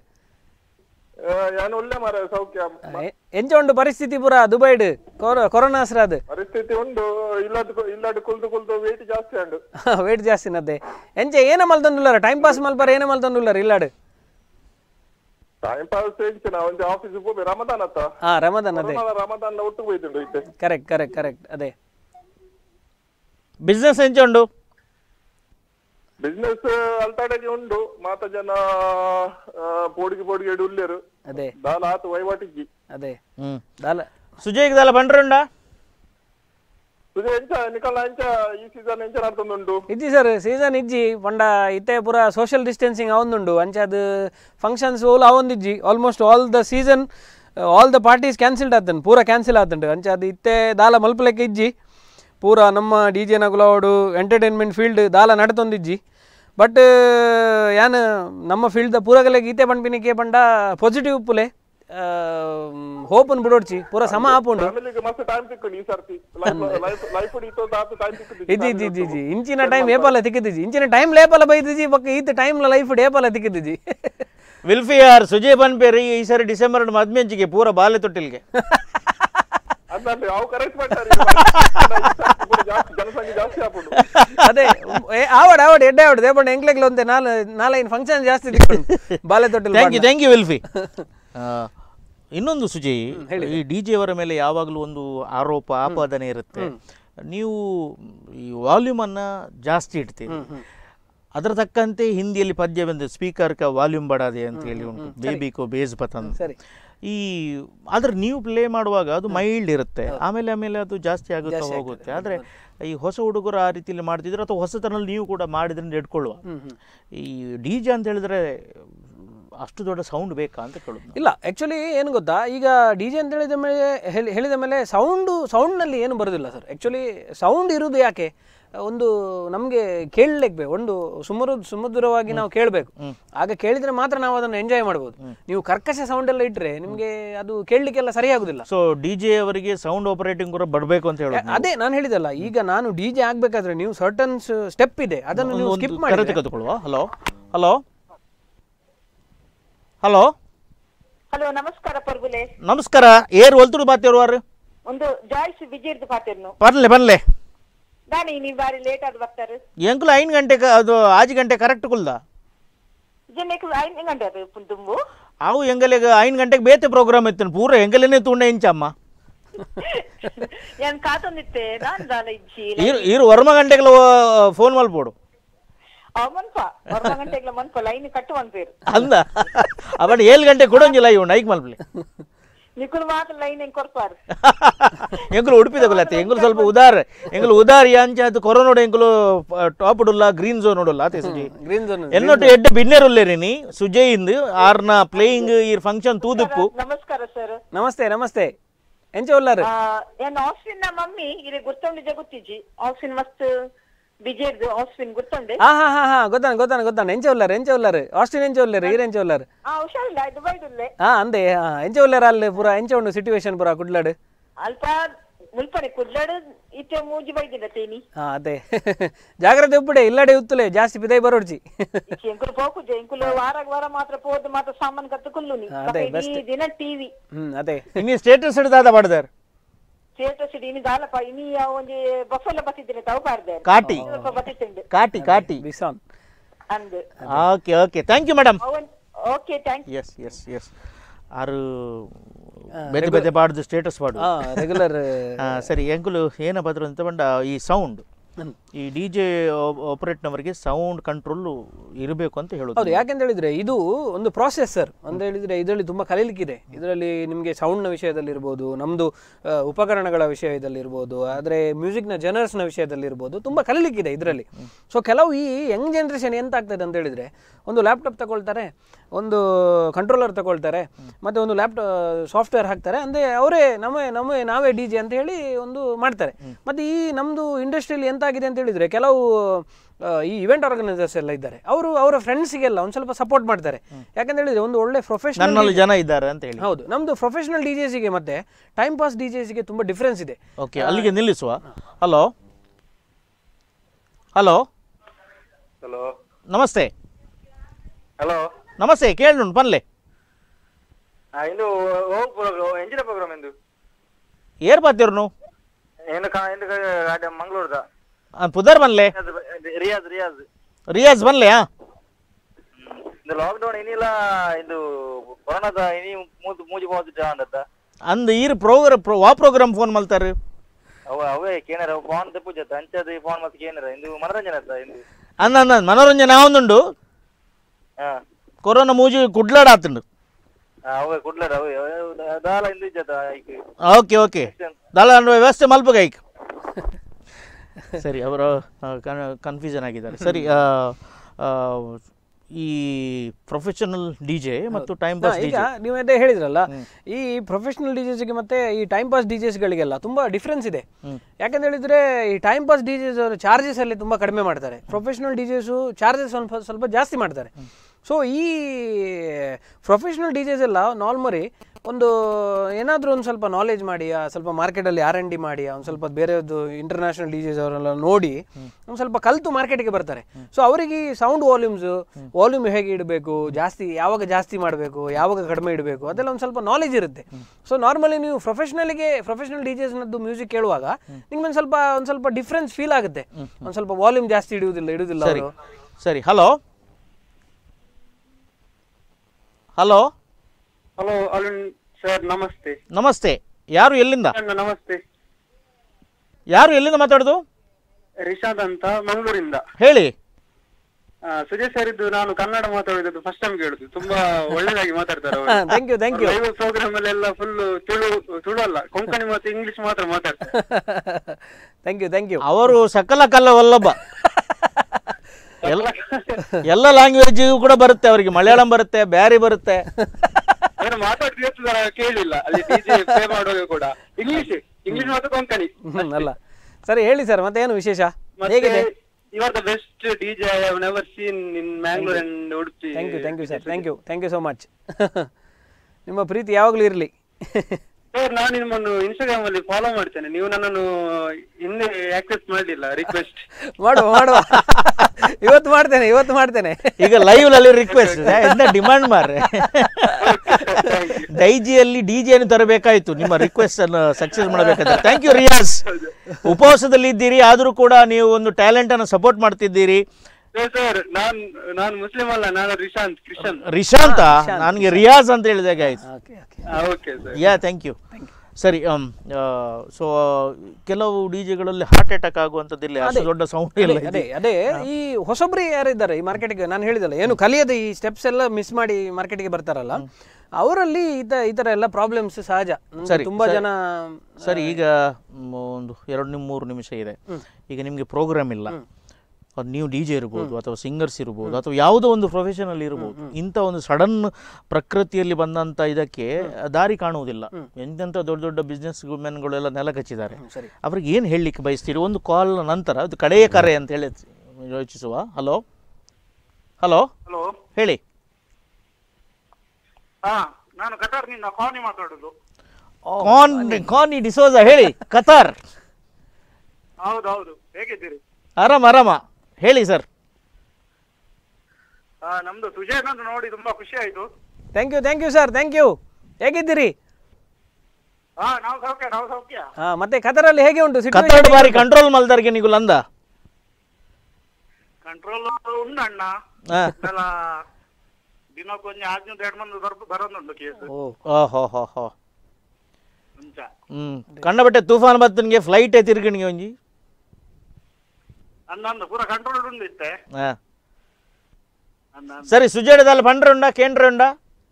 ಯಾನ್ ಒಳ್ಳೆ ಮಾರ ಸೌಖ್ಯ ಎ- ಎಂಚ ಉಂಡು ಪರಿಸ್ಥಿತಿ ಪೂರ ದುಬೈಡ್ ಕೊರ ಕೊರೋನಾ ಹೆಸರಾದು ಪರಿಸ್ಥಿತಿ ಉಂಡು ಇಲ್ಲದ ಇಲ್ಲದ ಕುಲ್ದು ಕುಲ್ದು ವೇಟ್ ಜಾಸ್ತಿ ಉಂಡು ವೇಟ್ ಜಾಸ್ತಿನದ್ದೆ ಎಂಚ ಏನ ಮಲ್ತೊಂದುಲ್ಲಾರ ಟೈಮ್ ಪಾಸ್ ಮಲ್ಪಾರ ಏನ ಮಲ್ತೊಂದುಲ್ಲಾರ ಇಲ್ಲಾಡು ಟೈಮ್ ಪಾಸ್ ಎಂಚಿನ ಒಂದು ಆಫೀಸ್ ಹೋಗಿ ರಮದಾನ್ ಅತ್ತ ಹಾ ರಮದಾನ್ ಅದೇ ರಮದಾನ್ ಒಟ್ಟು ಹೋಯ್ತುಂಡು ಇತ್ತೆ ಕರೆಕ್ಟ್ ಕರೆಕ್ಟ್ ಕರೆಕ್ಟ್ ಅದೇ ಬಿಸ್ನೆಸ್ ಎಂಚ ಉಂಡು ಬಿಸ್ನೆಸ್ ಅಲ್ತಾಡೆಗೆ ಉಂಡು ಮಾತ ಜನ ಆ, ಪೋಡಿಗೆ ಪೋಡಿಗೆ ಎಡು ಉಲ್ಲೇರು ಅದೇ ದಾಲ ಆತು ವಹಿವಾಟಿಜ್ಜಿ ಅದೇ ಹ್ಮ್ ದಾಲ ಸುಜಯ್ಗೆ ದಾಲ ಬಂಡ್ರುಂಡ ಸುಜೆ ಎಂಚ ನಿಕಲ್ ಎಂಚ ಈ ಸೀಸನ್ ಎಂಚ ನಡ್ತೊಂದುಂಡು ಇಜ್ಜಿ ಸರ್ ಸೀಸನ್ ಇಜ್ಜಿ ಪಂಡ ಇತ್ತೆ ಪೂರ ಸೋಷಿಯಲ್ ಡಿಸ್ಟೆನ್ಸಿಂಗ್ ಅವೊಂದುಂಡು ಅಂಚಾದ ಫಂಕ್ಷನ್ಸ್ ಓಲ್ ಅವೊಂದಿಜ್ಜಿ almost all the season all the parties cancelled ಆತನ್ ಪೂರ ಕ್ಯಾನ್ಸಲ್ ಆತಂಡು ಅಂಚಾದ ಇತ್ತೆ ದಾಲ ಮಲ್ಪಲೆಕ್ಕೆ ಇಜ್ಜಿ ಪೂರ ನಮ್ಮ ಡಿ ಜೆ ನಗುಲವಾಡು ಎಂಟರ್ಟೈನ್ಮೆಂಟ್ ಫೀಲ್ಡ್ ದಾಲ ನಡ್ತೊಂದಿಜ್ಜಿ ಬಟ್ ಯಾನ್ ನಮ್ಮ ಫೀಲ್ಡ್ ಪೂರಗಲೆ ಗೀತೆ ಪಂಡ್ಪಿನಿಕೆ ಪಂಡ ಪಾಸಿಟಿವ್ ಪುಲೆ ಹೋಪನ್ ಬಿಡೋಡ್ಚಿ ಪೂರ ಸಮ ಆಪುಂಡು ಫ್ಯಾಮಿಲಿಗೆ ಮಸ್ತ್ ಟೈಮ್ ಸಿಕ್ಕುಂಡು ಈ ಸರ್ತಿ ಲೈಫ್ ಲೈಫ್ ಇತ್ತು ಆತು ಟೈಮ್ ಸಿಕ್ಕುದು ಇಜ್ಜಿ ಇಜ್ಜಿ ಇಜ್ಜಿ ಇಜ್ಜಿ ಇಂಚಿನ ಟೈಮ್ ಏಪಲ ತಿಕ್ಕಿದ್ದಿಜ್ಜಿ ಇಂಚಿನ ಟೈಮ್ ಲೇಪಲ ಬೈದಿಜ್ಜಿ ಬಕ್ಕ ಈತ ಟೈಮ್ ಲೈಫ್ ಏಪಲ ತಿಕ್ಕಿದ್ದಿಜ್ಜಿ ವಿಲ್ಫಿ ಯಾರ್ ಸುಜಯ್ ಬನ್ಪೇರಿ ಈ ಸರಿ ಡಿಸೆಂಬರ್ ಮದ್ಮೆಂಚಿಗೆ ಪೂರ ಬಾಲೆ ತೊಟ್ಟಿಲ್ಗೆ ಅದ್ರಲ್ಲಿ ಅವು ಕರೆಕ್ಟ್ ಮಾಡ್ತಾರೆ ಜಾಸ್ತಿ ಜನಸಂಖ್ಯೆ ಜಾಸ್ತಿ ಆಪುಂಡು ಅದೇ ಏ, ಆವಡ್ ಆವಡ್ ಎಡ್ಡೆ ಆವಡ್ ದೇಪಣ್ಣ ಎಂಕ್ಲೆಗ್ಲು ಒಂತೆ ನಾಲ್ ನಾಲೈನ್ ಫಂಕ್ಷನ್ ಜಾಸ್ತಿ ತಿಕ್ಕೊಂಡು ಬಾಲೆ ತೊಟ್ಟಿಲ್ thank you thank you Wilfy ಇನ್ನೊಂದು ಸುಜಯ್ ಈ ಡಿ ಜೆ ಅವರ ಮೇಲೆ ಯಾವಾಗಲೂ ಒಂದು ಆರೋಪ ಆಪಾದನೆ ಇರುತ್ತೆ ನೀವು ಈ ವಾಲ್ಯೂಮನ್ನು ಜಾಸ್ತಿ ಇಡ್ತೀರಿ ಅದರ ತಕ್ಕಂತೆ ಹಿಂದಿಯಲ್ಲಿ ಪದ್ಯ ಬಂದು ಸ್ಪೀಕರ್ ಕ ವಾಲ್ಯೂಮ್ ಬಡಾದೆ ಅಂತ ಹೇಳಿ ಉಂಟು ಬೇಬಿ ಕೋ ಬೇಸ್ ಪತಂದ್ ಸರಿ ಈ ಆದ್ರೆ ನೀವು ಪ್ಲೇ ಮಾಡುವಾಗ ಅದು ಮೈಲ್ಡ್ ಇರುತ್ತೆ ಆಮೇಲೆ ಆಮೇಲೆ ಅದು ಜಾಸ್ತಿ ಆಗುತ್ತಾ ಹೋಗುತ್ತೆ ಆದರೆ ಈ ಹೊಸ ಹುಡುಗರು ಆ ರೀತಿಯಲ್ಲಿ ಮಾಡ್ತಿದ್ರು ಅಥವಾ ಹೊಸತನಲ್ಲಿ ನೀವು ಕೂಡ ಮಾಡಿದ್ರೆ ಇಟ್ಕೊಳ್ಳುವ ಈ ಡಿ ಜೆ ಅಂತ ಹೇಳಿದ್ರೆ ಅಷ್ಟು ದೊಡ್ಡ ಸೌಂಡ್ ಬೇಕಾ ಅಂತ ಕೇಳೋದು ನಾನು. ಇಲ್ಲ ಆ್ಯಕ್ಚುಲಿ ಏನು ಗೊತ್ತಾ ಈಗ ಡಿ ಜೆ ಅಂತ ಹೇಳಿದ ಮೇಲೆ ಹೇಳಿ- ಹೇಳಿದ ಮೇಲೆ ಸೌಂಡು ಸೌಂಡ್ನಲ್ಲಿ ಏನು ಬರೋದಿಲ್ಲ ಸರ್ ಆ್ಯಕ್ಚುಲಿ ಸೌಂಡ್ ಇರುವುದು ಯಾಕೆ ಒಂದು ನಮಗೆ ಕೇಳಲೇಬೇಕು ಒಂದು ಸುಮರು ಸುಮಧುರವಾಗಿ ನಾವು ಕೇಳಬೇಕು ಆಗ ಕೇಳಿದ್ರೆ ಮಾತ್ರ ನಾವು ಅದನ್ನು ಎಂಜಾಯ್ ಮಾಡ್ಬೋದು ನೀವು ಕರ್ಕಶ ಸೌಂಡ್ ಎಲ್ಲ ಇಟ್ಟರೆ ನಿಮಗೆ ಅದು ಕೇಳಲಿಕ್ಕೆಲ್ಲ ಸರಿಯಾಗುದಿಲ್ಲ ಸೊ ಡಿ ಜೆ ಅವರಿಗೆ ಸೌಂಡ್ ಆಪರೇಟಿಂಗ್ ಕೂಡ ಬರಬೇಕು ಅಂತ ಹೇಳೋದು ನೀವು. ಅದೇ ನಾನು ಹೇಳಿದಲ್ಲ ಈಗ ನಾನು ಡಿ ಜೆ ಆಗ್ಬೇಕಾದ್ರೆ ನೀವು ಸರ್ಟನ್ ಸ್ಟೆಪ್ ಇದೆ ಅದನ್ನು ನೀವು ಒಂದು ಸ್ಕಿಪ್ ಕರೆ ಮಾಡಿ ತೆಗೆದುಕೊಳ್ಳುವ ಹಲೋ ಹಲೋ ಹಲೋ ಹಲೋ ನಮಸ್ಕಾರ ಪರ್ಗುಲೆ ನಮಸ್ಕಾರ ಏರ್ ಒಲ್ತುಡು ಬಾತಿರುವಾರು ಒಂದು ಜಾಯ್ಸ್ ವಿಜಯರ್ದು ಪಾತಿರ್ನು ಬರ್ಲೆ ಬರ್ಲೆ ದಾನಿ ನೀವು ಬಾರಿ ಲೇಟ್ ಆದ್ ಬರ್ತಾರೆ ಎಂಕುಲು ಐದು ಗಂಟೆ ಅದು ಆಜು ಗಂಟೆ ಕರೆಕ್ಟ್ ಕುಲ್ದ ಜನಕ್ಕೆ ಐದು ಗಂಟೆ ಅದು ಪುನ್ ತುಂಬು ಅವು ಎಂಗಲೆಗ ಐದು ಗಂಟೆಗೆ ಬೇತೆ ಪ್ರೋಗ್ರಾಮ್ ಇತ್ತು ಪೂರ ಎಂಗಲೇನೆ ತುಂಡೆ ಇಂಚಮ್ಮ ಏನ್ ಕಾತೊಂದಿತ್ತೆ ನಾನ್ ದಾಲ ಇಜ್ಜಿ ಇರು ಇರು ವರ್ಮ ಗಂಟೆಗೆಲ್ಲ ಫೋನ್ ಮಲ್ಪೋಡು ಅವ್ ಮನ್ಪ ವರ್ಮ ಗಂಟೆಗ್ಲ ಮನ್ಪ ಲೈನ್ ಕಟ್ಟು ಅನ್ಪೇರು ಅಂದ ಅವನ್ ಏಳು ಗಂಟೆ ಕೊಡಂಗಿಲ್ಲ ಇವ್ ನೈಕ್ ಮಲ್ಪಲಿ ನಿಕುಲ್ ಮಾತ್ರ ಲೈನ್ ಹೆಂಗ್ ಕೊಡ್ಪಾರು ಎಂಕುಲು ಉಡುಪಿ ತಗೊಳತ್ತೆ ಎಂಕುಲು ಸ್ವಲ್ಪ ಉದಾರ್ ಎಂಕುಲು ಉದಾರ್ ಯಾಂಚ ಅದು ಕೊರೋನೋಡ ಎಂಕುಲು ಟಾಪ್ ಉಡುಲ್ಲ ಗ್ರೀನ್ ಝೋನ್ ಉಡುಲ್ಲ ಅದೇ ಸುಜಿ ಗ್ರೀನ್ ಝೋನ್ ಎನ್ನೊಟ್ಟು ಎಡ್ಡೆ ಬಿನ್ನೆರುಲ್ಲೇರಿನಿ ಸುಜಯಿಂದ ಆರ್ನ ಪ್ಲೇಯಿಂಗ್ ಈ ಫಂಕ್ಷನ್ ತೂದುಪ್ಪು ನಮಸ್ಕಾರ ಸರ್ ನಮಸ್ತೆ ನಮಸ್ತೆ ಎಂಚ ಉಲ್ಲಾರು ಏನ್ ಆಸ್ವಿನ್ ನ ಮಮ್ಮಿ ಇಲ್ಲಿ ಗುರ್ತೊಂಡಿಜ ಗೊತ್ತಿಜ್ಜಿ ಆಸ್ವಿನ್ ಮಸ್ತ್ ವಿಜಯರ್ದು ಆಸ್ವಿನ್ ಗುರ್ತೊಂಡೆ ಹಾ ಹಾ ಹಾ ಹಾ ಗೊತ್ತಾನ ಗೊತ್ತಾನ ಗೊತ್ತಾನ ಎಂಚ ಉಲ್ಲಾರು ಎಂಚ ಉಲ್ಲಾರು ಆಸ್ಟಿನ್ ಎಂಚ ಉಲ್ಲಾರು ಈರ್ ಎಂಚ ಉಲ್ಲಾರು ಆ ಹುಷಾರಿಲ್ಲ ದುಬೈದುಲ್ಲೆ ಹಾ ಅಂದೆ ಹಾ ಎಂಚ ಉಲ್ಲಾರ ಅಲ್ಲಿ ಪೂರ ಎಂಚ ಉಂಡು ಸಿಚುವೇಶನ್ ಪೂರ ಕುಡ್ಲಾಡು ಅಲ್ಪ ಮುಲ್ಪನೆ ಕುಡ್ಲಾಡು ಇತ್ತೆ ಮೂಜಿ ಬೈದಿಲ್ಲ ತೇನಿ ಹಾ ಅದೇ ಜಾಗ್ರತೆ ಉಪ್ಪಡೆ ಇಲ್ಲಡೆ ಉತ್ತಲೆ ಜಾಸ್ತಿ ಪಿದೈ ಬರೋಡ್ಜಿ ಎಂಕುಲು ಪೋಕುಜ ಎಂಕುಲು ವಾರ ವಾರ ಮಾತ್ರ ಪೋದು ಮಾತ್ರ ಸಾಮಾನ್ ಕತ್ತು ಕುಲ್ಲುನಿ ಹಾ, ಅದೇ, ಇಡೀ best. ದಿನ ಟಿವಿ ಹ್ಮ್ ಅದೇ ಇನ್ನು ಸ್ಟೇಟಸ್ ಹಿಡ್ದಾದ ಮಾಡಿದಾರೆ ಸ್ಟೇಟಸ್ ಇಡಿ ಇನಿ ದಾಲಪ ಇನಿ ಒಂಜಿ ಬಫೆಲ್ಲ ಬತ್ತಿದ್ದೇನೆ ತಾವು ಪಾಡ್ದೆ ಕಾಟಿ ಸ್ವಲ್ಪ ಬತ್ತಿತ್ತುಂಡು ಕಾಟಿ ಕಾಟಿ ಬಿಸಾನ್ ಅಂದು okay okay thank you madam ಅವನ್ okay thank yes yes yes ಆರು ಬೆದೆ ಬೆದೆ ಪಾಡ್ದು ಸ್ಟೇಟಸ್ ಪಾಡು ಹಾ ರೆಗ್ಯುಲರ್ ಆ, ಸರಿ ಎಂಕುಲು ಏನ ಬದ್ರು ಅಂತ ಬಂಡ ಈ ಸೌಂಡ್ ಈ ಡಿ ಜೆ ಆಪರೇಟ್ನವರಿಗೆ ಸೌಂಡ್ ಕಂಟ್ರೋಲ್ ಇರಬೇಕು ಅಂತ ಹೇಳೋದು ಹೌದು ಯಾಕೆಂತ ಹೇಳಿದ್ರೆ ಇದು ಒಂದು ಪ್ರಾಸೆಸ್ ಸರ್ ಅಂತ ಹೇಳಿದ್ರೆ ಇದರಲ್ಲಿ ತುಂಬಾ ಕಲೀಲಿಕ್ಕಿದೆ ಇದರಲ್ಲಿ ನಿಮಗೆ ಸೌಂಡ್ನ ವಿಷಯದಲ್ಲಿ ಇರ್ಬೋದು ನಮ್ದು ಆ, ಉಪಕರಣಗಳ ವಿಷಯದಲ್ಲಿ ಇರ್ಬೋದು ಆದರೆ ಮ್ಯೂಸಿಕ್ನ ಜನರ್ಸ್ನ ವಿಷಯದಲ್ಲಿ ಇರ್ಬೋದು ತುಂಬಾ ಕಲೀಲಿಕ್ಕಿದೆ ಇದರಲ್ಲಿ ಸೊ ಕೆಲವು ಈ ಯಂಗ್ ಜನರೇಷನ್ ಎಂತ ಆಗ್ತದೆ ಅಂತ ಹೇಳಿದ್ರೆ ಒಂದು ಲ್ಯಾಪ್ಟಾಪ್ ತಗೊಳ್ತಾರೆ ಒಂದು ಕಂಟ್ರೋಲರ್ ತಗೊಳ್ತಾರೆ ಮತ್ತೆ ಒಂದು ಲ್ಯಾಪ್ಟಾಪ್ ಸಾಫ್ಟ್ವೇರ್ ಹಾಕ್ತಾರೆ ಅಂದ್ರೆ ಅವರೇ ನಮ್ಮ ನಮ್ಮ ನಾವೇ ಡಿ ಜೆ ಅಂತ ಹೇಳಿ ಒಂದು ಮಾಡ್ತಾರೆ ಮತ್ತೆ ಈ ನಮ್ದು ಇಂಡಸ್ಟ್ರಿಯಲ್ಲಿ ಎಂತಾಗಿದೆ ಅಂತ ಹೇಳಿದ್ರೆ ಕೆಲವು ಆ, ಈ ಇವೆಂಟ್ ಆರ್ಗನೈಸರ್ಸ್ ಎಲ್ಲ ಇದ್ದಾರೆ ಅವರು ಅವರ ಫ್ರೆಂಡ್ಸಿಗೆಲ್ಲ ಒಂದು ಸ್ವಲ್ಪ ಸಪೋರ್ಟ್ ಮಾಡ್ತಾರೆ ಯಾಕಂತ ಹೇಳಿದ್ರೆ ಒಂದು ಒಳ್ಳೆ ಪ್ರೊಫೆಷನಲ್ ನನ್ನಲ್ಲಿ ಜನ ಇದ್ದಾರೆ ಅಂತ ಹೇಳಿ ಹೌದು ನಮ್ದು ಪ್ರೊಫೆಷನಲ್ ಡಿ ಜೆಸ್ಗೆ ಮತ್ತೆ ಟೈಮ್ ಪಾಸ್ ಡಿ ಜೆಸ್ಗೆ ತುಂಬಾ ಡಿಫ್ರೆನ್ಸ್ ಇದೆ ಓಕೆ ಅಲ್ಲಿಗೆ ನಿಲ್ಲಿಸುವ ಹಲೋ ಹಲೋ ಹಲೋ ನಮಸ್ತೆ ಹಲೋ ನಮಸ್ತೆ ಕೇಳು ಪನ್ಲೆ ಇಂದು ಹೋಗ್ ಪ್ರೋಗ್ರಾಮ್ ಎಂಜಿನ ಪ್ರೋಗ್ರಾಮ್ ಎಂದು ಏರ್ ಬಾತಿರ್ನು ಏನು ಕಾ ಎಂದು ಗಾಡಿ ಮಂಗಳೂರದ ಪುದರ್ ಬನ್ಲೆ ರಿಯಾಜ್ ರಿಯಾಜ್ ರಿಯಾಜ್ ಬನ್ಲೆ ಹಾ ಇದು ಲಾಕ್ಡೌನ್ ಏನಿಲ್ಲ ಇದು ಕೊರೋನಾದ ಇನಿ ಮೂದು ಮೂಜಿ ಮೂವತ್ತು ಜನ ಅಂದತ್ತ ಅಂದ್ ಈರ್ ಪ್ರೋಗ್ರಾಮ್ ವಾ ಪ್ರೋಗ್ರಾಮ್ ಫೋನ್ ಮಲ್ತಾರೆ ಅವ ಅವೇ ಕೇನಾರ ಫೋನ್ ತೆಪ್ಪುಜತ್ತ ಅಂಚದ ಫೋನ್ ಮತ್ತೆ ಕೇನಾರ ಇಂದು ಮನರಂಜನೆ ಅತ್ತ ಇಂದು ಅಂದ ಅಂದ ಮನೋರಂಜನೆ ಆವೊಂದುಂಡು ಹಾ ಕೊರೋನಾ ಮೂಜಿ ಕುಡ್ಲಾಡ ಆತುಂಡು ಅವೇ ಕುಡ್ಲರ ಅವೇ ದಾಲ ಇಂದು ಇಜ್ಜತ ಈಗ ಓಕೆ ಓಕೆ ದಾಳ ವ್ಯವಸ್ಥೆ ಮಲ್ಪಗ ಈಗ ಸರಿ ಅವರು ಕನ್ಫ್ಯೂಷನ್ ಆಗಿದ್ದಾರೆ ಸರಿ ಆ, ಆ, ಈ ಪ್ರೊಫೆಷನಲ್ ಡಿ ಜೆ ಮತ್ತು ಟೈಮ್ ಪಾಸ್ ಡಿ ಈಗ ನೀವು ಅದೇ ಹೇಳಿದ್ರಲ್ಲ ಈ ಪ್ರೊಫೆಷನಲ್ ಡಿಜೆಸ್ಗೆ ಮತ್ತೆ ಈ ಟೈಮ್ ಪಾಸ್ ಡಿಜೆಸ್ಗಳಿಗೆಲ್ಲ ತುಂಬಾ ಡಿಫ್ರೆನ್ಸ್ ಇದೆ ಯಾಕಂತ ಹೇಳಿದ್ರೆ ಈ ಟೈಮ್ ಪಾಸ್ ಡಿಜೆಸ್ ಅವರು ಚಾರ್ಜಸ್ ಅಲ್ಲಿ ತುಂಬಾ ಕಡಿಮೆ ಮಾಡ್ತಾರೆ ಪ್ರೊಫೆಷನಲ್ ಡಿಜೆಸ್ ಚಾರ್ಜಸ್ ಸ್ವಲ್ಪ ಸ್ವಲ್ಪ ಜಾಸ್ತಿ ಮಾಡ್ತಾರೆ ಸೊ ಈ ಪ್ರೊಫೆಷನಲ್ ಡಿಜೆಸ್ ಎಲ್ಲ ನಾರ್ಮಲಿ ಒಂದು ಏನಾದರೂ ಒಂದು ಸ್ವಲ್ಪ ನಾಲೆಜ್ ಮಾಡಿ ಆ ಸ್ವಲ್ಪ ಮಾರ್ಕೆಟಲ್ಲಿ ಆರ್ ಎನ್ ಡಿ ಮಾಡಿ ಒಂದು ಸ್ವಲ್ಪ ಬೇರೆಯದ್ದು ಇಂಟರ್ನ್ಯಾಷನಲ್ ಡಿಜೆಸ್ ಅವರೆಲ್ಲ ನೋಡಿ ಒಂದು ಸ್ವಲ್ಪ ಕಲಿತು ಮಾರ್ಕೆಟಿಗೆ ಬರ್ತಾರೆ ಸೊ ಅವರಿಗೆ ಈ ಸೌಂಡ್ ವಾಲ್ಯೂಮ್ಸ್ ವಾಲ್ಯೂಮ್ ಹೇಗೆ ಇಡಬೇಕು ಜಾಸ್ತಿ ಯಾವಾಗ ಜಾಸ್ತಿ ಮಾಡಬೇಕು ಯಾವಾಗ ಕಡಿಮೆ ಇಡಬೇಕು ಅದೆಲ್ಲ ಒಂದು ಸ್ವಲ್ಪ ನಾಲೆಜ್ ಇರುತ್ತೆ ಸೊ ನಾರ್ಮಲಿ ನೀವು ಪ್ರೊಫೆಷನಲ್ಗೆ ಪ್ರೊಫೆಷನಲ್ ಡಿಜೆಸ್ನದ್ದು ಮ್ಯೂಸಿಕ್ ಕೇಳುವಾಗ ನಿಮ್ಗೆ ಒಂದು ಸ್ವಲ್ಪ ಒಂದು ಸ್ವಲ್ಪ ಡಿಫ್ರೆನ್ಸ್ ಫೀಲ್ ಆಗುತ್ತೆ ಒಂದು ಸ್ವಲ್ಪ ವಾಲ್ಯೂಮ್ ಜಾಸ್ತಿ ಇಡುವುದಿಲ್ಲ ಇಡುವುದಿಲ್ಲ ಸರಿ ಅವರು ಸರಿ hello hello hello Arun sir ನಮಸ್ತೆ ನಮಸ್ತೆ ಯಾರು ಎಲ್ಲಿಂದ ಅಣ್ಣ ನಮಸ್ತೆ ಯಾರು ಎಲ್ಲಿಂದ ಮಾತಾಡೋದು ರಿಷಾದ್ ಅಂತ ಮಂಗಳೂರಿಂದ ಹೇಳಿ ಆ, ಸುಜಯ್ ಸರ್ ಇದ್ದು ನಾನು ಕನ್ನಡ ಮಾತಾಡೋದು ಫಸ್ಟ್ ಟೈಮ್ ಕೇಳುದು ತುಂಬಾ ಒಳ್ಳೆದಾಗಿ ಮಾತಾಡ್ತಾರೆ ಅವರು thank you thank you live program ಅಲ್ಲೆಲ್ಲ ಫುಲ್ ತುಳು ತುಳು ಅಲ್ಲ ಕೊಂಕಣಿ ಮತ್ತು ಇಂಗ್ಲಿಷ್ ಮಾತ್ರ ಮಾತಾಡ್ತಾರೆ ಥ್ಯಾಂಕ್ ಯು ಥ್ಯಾಂಕ್ ಯು ಅವರು ಸಕಲ ಕಲ್ಲ ವಲ್ಲಭ ಎಲ್ಲ ಎಲ್ಲ ಲ್ಯಾಂಗ್ವೇಜ್ ಕೂಡ ಬರುತ್ತೆ ಅವರಿಗೆ ಮಲಯಾಳಂ ಬರುತ್ತೆ ಬ್ಯಾರಿ ಬರುತ್ತೆ ಅದನ್ನ ಮಾತಾಡಿದ ಎಷ್ಟು ಜನ ಕೇಳಿಲ್ಲ ಅಲ್ಲಿ ಡಿಜೆ ಪ್ಲೇ ಮಾಡುವಾಗ ಕೂಡ ಇಂಗ್ಲಿಷ್ ಇಂಗ್ಲಿಷ್ ಮತ್ತು ಕೊಂಕಣಿ ಹ್ಮ್, ಅಲ್ಲ ಸರಿ ಹೇಳಿ ಸರ್ ಮತ್ತೆ ಏನು ವಿಶೇಷ ಮತ್ತೆ ಹೇಗಿದೆ you are the best DJ I have never seen in Mangalore and Udupi thank you thank you sir thank you thank you so much ನಿಮ್ಮ ಪ್ರೀತಿ ಯಾವಾಗಲೂ ಇರಲಿ ಸರ್ ನಾನು ನಿಮ್ಮನ್ನು ಇನ್ಸ್ಟಾಗ್ರಾಮ್ ಅಲ್ಲಿ ಫಾಲೋ ಮಾಡ್ತೇನೆ ನೀವು ನನ್ನನ್ನು ಹಿಂದೆ ಆಕ್ಸೆಪ್ಟ್ ಮಾಡಲಿಲ್ಲ ರಿಕ್ವೆಸ್ಟ್ ಮಾಡುವ ಮಾಡುವ ಇವತ್ತು ಮಾಡ್ತೇನೆ ಇವತ್ತು ಮಾಡ್ತೇನೆ ಈಗ ಲೈವ್ ನಲ್ಲಿ ರಿಕ್ವೆಸ್ಟ್ ಎಂತ ಡಿಮಾಂಡ್ ಮಾರ್ರೆ ಡೈಜಿಯಲ್ಲಿ ಡಿ ಅನ್ನು ತರಬೇಕಾಯ್ತು ನಿಮ್ಮ ರಿಕ್ವೆಸ್ಟ್ ಅನ್ನು ಸಕ್ಸಸ್ ಮಾಡಬೇಕಾದ್ರೆ ಥ್ಯಾಂಕ್ ಯು ರಿಯಾಸ್ ಉಪವಾಸದಲ್ಲಿ ಇದ್ದೀರಿ ಆದರೂ ಕೂಡ ನೀವು ಒಂದು ಟ್ಯಾಲೆಂಟ್ ಅನ್ನು ಸಪೋರ್ಟ್ ಮಾಡ್ತಿದ್ದೀರಿ ಸರ್ ನಾನ್ ನಾನು ಮುಸ್ಲಿಂ ಅಲ್ಲ ನಾನು ರಿಶಾಂತ್ ಕ್ರಿಶ್ಚಿಯನ್ ರಿಶಾಂತ ನನಗೆ ರಿಯಾಜ್ ಅಂತ ಹೇಳಿದಾಗ ಆಯ್ತು okay okay okay sir yeah thank you ಸರಿ ಸೊ ಕೆಲವು ಡಿಜೆಗಳಲ್ಲಿ ಹಾರ್ಟ್ ಅಟ್ಯಾಕ್ ಆಗುವಂಥದ್ದಿಲ್ಲ ಅಷ್ಟು ದೊಡ್ಡ ಸೌಂಡ್ ಇಲ್ಲ ಅದೇ ಅದೇ ಅದೇ ಈ ಹೊಸಬ್ರಿ ಯಾರಿದ್ದಾರೆ ಈ ಮಾರ್ಕೆಟಿಗೆ ನಾನು ಹೇಳಿದಲ್ಲ ಏನು ಕಲಿಯದೆ ಈ ಸ್ಟೆಪ್ಸ್ ಎಲ್ಲ ಮಿಸ್ ಮಾಡಿ ಮಾರ್ಕೆಟಿಗೆ ಬರ್ತಾರಲ್ಲ ಅವರಲ್ಲಿ ಇದ ಈ ತರ ಎಲ್ಲ ಪ್ರಾಬ್ಲಮ್ಸ್ ಸಹಜ ನಮ್ಗೆ ಸರಿ, ತುಂಬಾ ಸರಿ. ಜನ ಸರಿ ಈಗ ಮ್, ಒಂದು ಎರಡು ನಿಮ್ ಮೂರು ನಿಮಿಷ ಇದೆ ಈಗ ನಿಮಗೆ ಪ್ರೋಗ್ರಾಮ್ ಇಲ್ಲ ಅದು ನೀವು ಡಿ ಜೆ ಇರ್ಬೋದು ಅಥವಾ ಸಿಂಗರ್ಸ್ ಇರ್ಬೋದು ಅಥವಾ ಯಾವುದೋ ಒಂದು ಪ್ರೊಫೆಷನಲ್ ಇರ್ಬೋದು ಇಂಥ ಒಂದು ಸಡನ್ ಪ್ರಕೃತಿಯಲ್ಲಿ ಬಂದಂಥ ಇದಕ್ಕೆ ದಾರಿ ಕಾಣುವುದಿಲ್ಲ ಎಂತೆಂಥ ದೊಡ್ಡ ದೊಡ್ಡ ಬಿಸ್ನೆಸ್ ವುಮೆನ್ಗಳೆಲ್ಲ ನೆಲ ಕಚ್ಚಿದ್ದಾರೆ ಸರಿ. ಅವ್ರಿಗೆ ಏನು ಹೇಳಲಿಕ್ಕೆ ಬಯಸ್ತೀರಿ ಒಂದು ಕಾಲ್ ನಂತರ ಅದು ಕಡೆಯ ಕರೆ ಅಂತ ಹೇಳಿ ಯೋಚಿಸುವ ಹಲೋ ಹಲೋ ಹಲೋ ಹೇಳಿ ಹಾ ನಾನು ಕಟಾರ್ನಿಂದ ಪಾವನಿ ಮಾತಾಡುದು ಕಾನ್ ಕಾನಿ ಡಿಸೋಜ ಹೇಳಿ ಕತಾರ್ ಹೌದೌದು ಹೇಗಿದ್ದೀರಿ ಆರಾಮ ಆರಾಮ ಹೇಳಿ ಸರ್ ಆ, ನಮ್ದು ಸುಜಯ್ ಅಂತ ನೋಡಿ ತುಂಬಾ ಖುಷಿ ಆಯ್ತು thank you thank you sir thank you ಹೇಗಿದ್ದೀರಿ ಹಾ ನಾವು ಸೌಖ್ಯ ನಾವು ಸೌಖ್ಯ ಹಾ ಮತ್ತೆ ಕತರಲ್ಲಿ ಹೇಗೆ ಉಂಟು situation ಕತ್ತರ್ಡ್ ಹೇಗೆ ಬಾರಿ ಉಂಟು? ಕಂಟ್ರೋಲ್ ಮಲ್ದಾರ್ಗೆ ನೀವು ಲಂದ ಕಂಟ್ರೋಲ್ ಉಂಡಣ್ಣ ಹಾ. ಇದೆಲ್ಲ ದಿನಕ್ಕೊಂದು ಆಜ್ಞೆ ಎರಡು ಮಂದಿ ಬರ್ ಬರೋದುಂಟು ಕೇಸ್ ಓ ಓಹೋ ಹೋ ಹೋ ಮುಂಚ ಹ್ಮ್ ಕಂಡಬಟ್ಟೆ ತೂಫಾನ್ ಬತ್ತನ್ಗೆ ಫ್ಲೈಟ್ ತಿರ್ಗಣಿಗೆ ಒಂಜಿ ಅಂದಂದು ಪೂರ ಕಂಟ್ರೋಲ್ ಉಂಡು ಇತ್ತೆ ಹಾ ಅಂದ ಸರಿ ಸುಜೇಡದಲ್ಲಿ ಪಂಡ್ರೆ ಉಂಡ ಕೇಂದ್ರ ಉಂಡ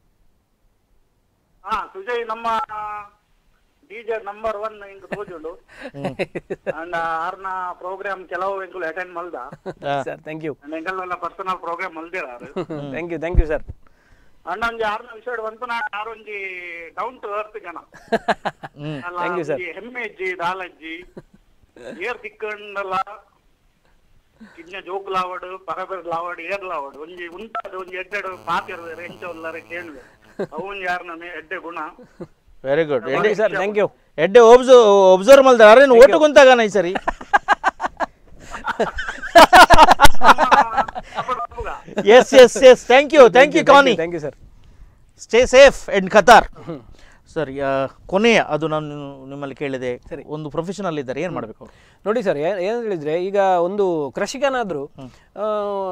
ಹಾ ಸುಜಯ್ ನಮ್ಮ ಡಿಜೆ ನಂಬರ್ ಒನ್ ಇಂದು ತೋಜುಂಡು ಅಂಡ ಆರ್ನ ಪ್ರೋಗ್ರಾಮ್ ಕೆಲವು ಎಂಕುಲು ಅಟೆಂಡ್ ಮಲ್ದ ಸರ್ ಥ್ಯಾಂಕ್ ಯು ಎಂಕಲ್ಲೆಲ್ಲ ಪರ್ಸನಲ್ ಪ್ರೋಗ್ರಾಮ್ ಮಲ್ದಿರಾರು thank you thank you sir ಅಣ್ಣ ಒಂಜಿ ಆರ್ನ ವಿಷಯ ಬಂತು ಆರೊಂಜಿ ಡೌನ್ ಟು ಅರ್ತ್ ಜನ ಅಲ್ಲ Thank you, sir. ಒಂಜಿ ಹೆಮ್ಮೆಜ್ಜಿ ದಾಲಜ್ಜಿ ಏರ್ ತಿಕ್ಕಂಡಲ್ಲ ಕಿನ್ನ ಜೋಕುಲಾವಡ್ ಪರಬೆರ್ ಲಾವಡ್ ಏರ್ ಲಾವಡ್ ಒಂಜಿ ಉಂಟದ ಒಂಜಿ ಎಡ್ಡೆಡು ಪಾತಿರ್ವೇರೆ ಎಂಚ ಉಲ್ಲರೆ ಕೇಳುವೆ ಅವನ್ ಯಾರ್ನ ಮೇ ಎಡ್ಡೆ ಗುಣ very good thank you sir thank you ಎಡ್ಡೆ ಒಬ್ಸು ಒಬ್ಸರ್ವ್ ಮಲ್ದಾರ ಅರೇನು ಓಟು ಕುಂತಾಗನ ಈ ಸರಿ yes yes yes thank you thank you ಕಾನಿ thank you sir stay safe and Qatar ಸರಿ ಆ, ಕೊನೆಯ ಅದು ನಾನು ನಿಮ್ಮಲ್ಲಿ ಕೇಳಿದೆ ಒಂದು ಪ್ರೊಫೆಷನಲ್ ಇದ್ದಾರೆ ಏನು ಮಾಡಬೇಕು ಅವರು ನೋಡಿ ಸರ್ ಏನು ಹೇಳಿದ್ರೆ ಈಗ ಒಂದು ಕೃಷಿಕನಾದ್ರು ಆ,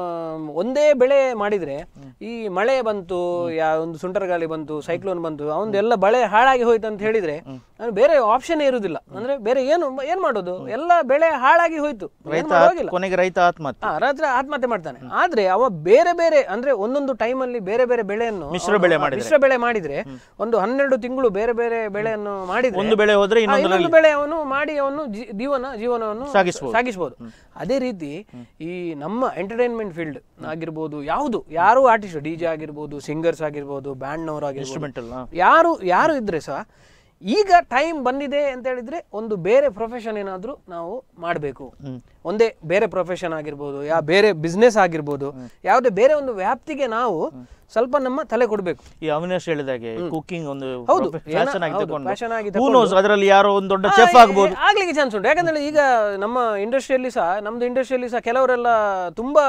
ಒಂದೇ ಬೆಳೆ ಮಾಡಿದ್ರೆ ಈ ಮಳೆ ಬಂತು ಯಾ ಒಂದು ಸುಂಟರ ಗಾಳಿ ಬಂತು ಸೈಕ್ಲೋನ್ ಬಂತು ಅವನದೆಲ್ಲ ಬೆಳೆ ಹಾಳಾಗಿ ಹೋಯ್ತು ಅಂತ ಹೇಳಿದ್ರೆ ಅವ್ನು ಬೇರೆ ಆಪ್ಷನ್ ಇರುವುದಿಲ್ಲ ಅಂದ್ರೆ ಬೇರೆ ಏನು ಏನ್ ಮಾಡೋದು ಎಲ್ಲ ಬೆಳೆ ಹಾಳಾಗಿ ಹೋಯ್ತು ಏನ್ ರೈತ ಮಾಡೋವಾಗಿಲ್ಲ. ಕೊನೆಗೆ ರೈತ ಆತ್ಮಹತ್ಯೆ ಆ, ರಾತ್ರಿ ಆತ್ಮಹತ್ಯೆ ಮಾಡ್ತಾನೆ ಆದ್ರೆ ಅವ ಬೇರೆ ಬೇರೆ ಅಂದ್ರೆ ಒಂದೊಂದು ಟೈಮಲ್ಲಿ ಬೇರೆ ಬೇರೆ ಬೆಳೆಯನ್ನು ಮಿಶ್ರ ಅವನು- ಬೆಳೆ ಆ, ಮಾಡಿದ್ರೆ. ಮಿಶ್ರ ಬೆಳೆ ಮಾಡಿದ್ರೆ ಒಂದು ಹನ್ನೆರಡು ತಿಂಗಳು ಬೇರೆ ಬೇರೆ ಬೆಳೆಯನ್ನು ಮಾಡಿದ್ರೆ ಒಂದು ಬೆಳೆ ಹೋದ್ರೆ ಆ, ಇನ್ನೊಂದರಲ್ಲಿ ಇನ್ನೊಂದು ಬೆಳೆ ಅವನು ಮಾಡಿ ಅವನು ಜೀ- ಜೀವನ ಜೀವನವನ್ನು ಸಾಗಿಸ್ಬೋದು. ಸಾಗಿಸಬಹುದು ಅದೇ ರೀತಿ ಈ ನಮ್ಮ ಎಂಟರ್ಟೈನ್ಮೆಂಟ್ ಫೀಲ್ಡ್ ಆಗಿರ್ಬೋದು ಯಾವುದು ಯಾರು ಆರ್ಟಿಸ್ಟ್ ಡಿ ಜೆ ಆಗಿರ್ಬೋದು ಸಿಂಗರ್ಸ್ ಆಗಿರ್ಬೋದು ಬ್ಯಾಂಡ್ನವರು ಆಗಿರ್ಬೋದು ಇನ್ಸ್ಟ್ರೂಮೆಂಟಲ್ ಯಾರು ಯಾರು ಇದ್ರೆ ಸಹ ಈಗ ಟೈಮ್ ಬಂದಿದೆ ಅಂತ ಹೇಳಿದ್ರೆ ಒಂದು ಬೇರೆ ಪ್ರೊಫೆಷನ್ ಏನಾದರೂ ನಾವು ಮಾಡಬೇಕು ಒಂದೇ ಬೇರೆ ಪ್ರೊಫೆಷನ್ ಆಗಿರ್ಬೋದು ಯಾ ಬೇರೆ ಬಿಸ್ನೆಸ್ ಆಗಿರ್ಬೋದು ಯಾವುದೇ ಬೇರೆ ಒಂದು ವ್ಯಾಪ್ತಿಗೆ ನಾವು ಸ್ವಲ್ಪ ನಮ್ಮ ತಲೆ ಕೊಡಬೇಕು ಈ ಅವಿನಾಶ್ ಹೇಳಿದಾಗೆ ಕುಕಿಂಗ್ ಒಂದು ಹೌದು, ಫ್ಯಾಷನ್ ಏನೋ- ಆಗಿ ಹೌದು, ತಗೊಂಡು fashion ಆಗಿ Who ತಗೊಂಡು- knows, ಅದರಲ್ಲಿ ಯಾರೋ ಒಂದು ದೊಡ್ಡ ಚೆಫ್ ಆಗ್ಬೋದು ಆಗ್ಲಿಕ್ಕೆ ಚಾನ್ಸ್ ಉಂಟು ಯಾಕಂದ್ರೆ ಈಗ ನಮ್ಮ ಇಂಡಸ್ಟ್ರಿಯಲ್ಲಿ ಸಹ ನಮ್ದು ಇಂಡಸ್ಟ್ರಿಯಲ್ಲಿ ಸಹ ಕೆಲವರೆಲ್ಲ ತುಂಬಾ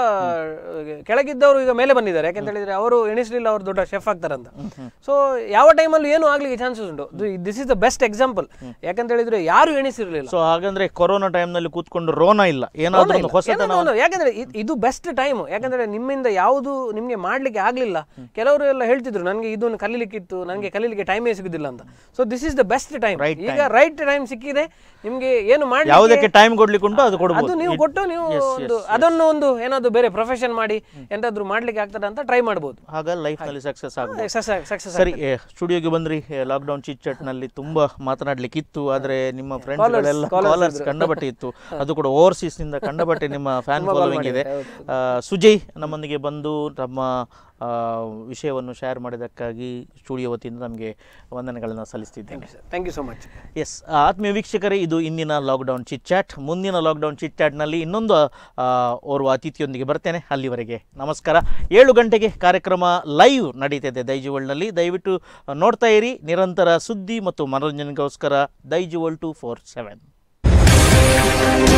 ಕೆಳಗಿದ್ದವರು ಈಗ ಮೇಲೆ ಬಂದಿದ್ದಾರೆ ಯಾಕಂತ ಹೇಳಿದ್ರೆ ಅವರು ಎಣಿಸ್ಲಿಲ್ಲ ಅವರು ದೊಡ್ಡ ಶೆಫ್ ಆಗ್ತಾರಂತ ಸೊ ಯಾವ ಟೈಮಲ್ಲಿ ಏನು ಆಗ್ಲಿಕ್ಕೆ ಚಾನ್ಸಸ್ ಉಂಟು this is the best example ಯಾಕಂತ ಹೇಳಿದ್ರೆ ಯಾರು ಎಣಿಸಿರ್ಲಿಲ್ಲ ಸೊ ಹಾಗಂದ್ರೆ ಕೊರೋನಾ ಟೈಮ್ ನಲ್ಲಿ ಕೂತ್ಕೊಂಡು ರೋನಾ ಇಲ್ಲ ಏನಾದ್ರೂ ಒಂದು ಹೊಸತನ ಏನೋ ಒಂದು- ಯಾಕಂದ್ರೆ ಇದ್- ಇದು ಬೆಸ್ಟ್ ಟೈಮ್ ಯಾಕಂದ್ರೆ ನಿಮ್ಮಿಂದ ಯಾವುದು ನಿಮ್ಗೆ ಮಾಡ್ಲಿಕ್ಕೆ ಆಗ್ಲಿಲ್ಲ ಕೆಲವರು ಎಲ್ಲ ಹೇಳ್ತಿದ್ರು ನನಗೆ ಇದನ್ನು ಕಲೀಲಿಕ್ಕಿತ್ತು ನನಗೆ ಕಲೀಲಿಕ್ಕೆ ಟೈಮೇ ಸಿಗುದಿಲ್ಲ ಅಂತ so this is the best time Right ಈಗ ರೈಟ್ ಟೈಮ್ ಸಿಕ್ಕಿದೆ ನಿಮ್ಗೆ ಏನು ಮಾಡಿ ಯಾವುದಕ್ಕೆ ಟೈಮ್ ಕೊಡ್ಲಿಕ್ಕೆ ಉಂಟು ಅದು ಅದು ಕೊಡಬಹುದು ನೀವು ಕೊಟ್ಟು ನೀವು ಒಂದು ಅದನ್ನು ಒಂದು ಏನಾದ್ರು ಬೇರೆ ಪ್ರೊಫೆಷನ್ ಮಾಡಿ ಎಂತಾದ್ರೂ ಮಾಡ್ಲಿಕ್ಕೆ ಆಗ್ತದೆ ಅಂತ ಟ್ರೈ ಮಾಡಬಹುದು ಹಾಗ ಲೈಫ್ ನಲ್ಲಿ ಸಕ್ಸಸ್ ಆಗಬಹುದು ಸಕ್ಸಸ್ ಸರಿ ಸ್ಟುಡಿಯೋಗೆ ಬಂದ್ರಿ ಲಾಕ್ಡೌನ್ ಚಿಟ್ ಚಾಟ್ ನಲ್ಲಿ ತುಂಬಾ ಮಾತನಾಡ್ಲಿಕ್ಕೆ ಇತ್ತು ಆದ್ರೆ ನಿಮ್ಮ ಫ್ರೆಂಡ್ಸ್ ಗಳೆಲ್ಲ ಕಾಲರ್ಸ್ ಕಂಡಬಟ್ಟೆ ಇತ್ತು ಅದು ಕೂಡ ಓವರ್ಸೀಸ್ ನಿಂದ ಕಂಡಬಟ್ಟೆ ನಿಮ್ಮ ಫ್ಯಾನ್ ಫಾಲೋವಿಂಗ್ ಇದೆ ಆ, ಸುಜಯ್ ನಮ್ಮೊಂದಿಗೆ ಬಂದು ತಮ್ಮ ಆ, ವಿಷಯವನ್ನು ಶೇರ್ ಮಾಡಿದ್ದಕ್ಕಾಗಿ ಸ್ಟುಡಿಯೋ ವತಿಯಿಂದ ನಮಗೆ ವಂದನೆಗಳನ್ನು ಸಲ್ಲಿಸ್ತಿದ್ದೇನೆ thank you so much yes ಆತ್ಮೀಯ ವೀಕ್ಷಕರೇ ಇದು ಇಂದಿನ ಲಾಕ್ಡೌನ್ ಚಿಟ್ ಚಾಟ್ ಮುಂದಿನ ಲಾಕ್ಡೌನ್ ಚಿಟ್ ಚಾಟ್ನಲ್ಲಿ ಇನ್ನೊಂದು ಆ, ಓರ್ವ ಅತಿಥಿಯೊಂದಿಗೆ ಬರ್ತೇನೆ ಅಲ್ಲಿವರೆಗೆ ನಮಸ್ಕಾರ ಏಳು ಗಂಟೆಗೆ ಕಾರ್ಯಕ್ರಮ ಲೈವ್ ನಡೀತಿದೆ ದೈಜುವಲ್ನಲ್ಲಿ ದಯವಿಟ್ಟು ನೋಡ್ತಾ ಇರಿ ನಿರಂತರ ಸುದ್ದಿ ಮತ್ತು ಮನೋರಂಜನೆಗೋಸ್ಕರ ದೈಜುವಲ್ ಟು ಫೋರ್ ಸೆವೆನ್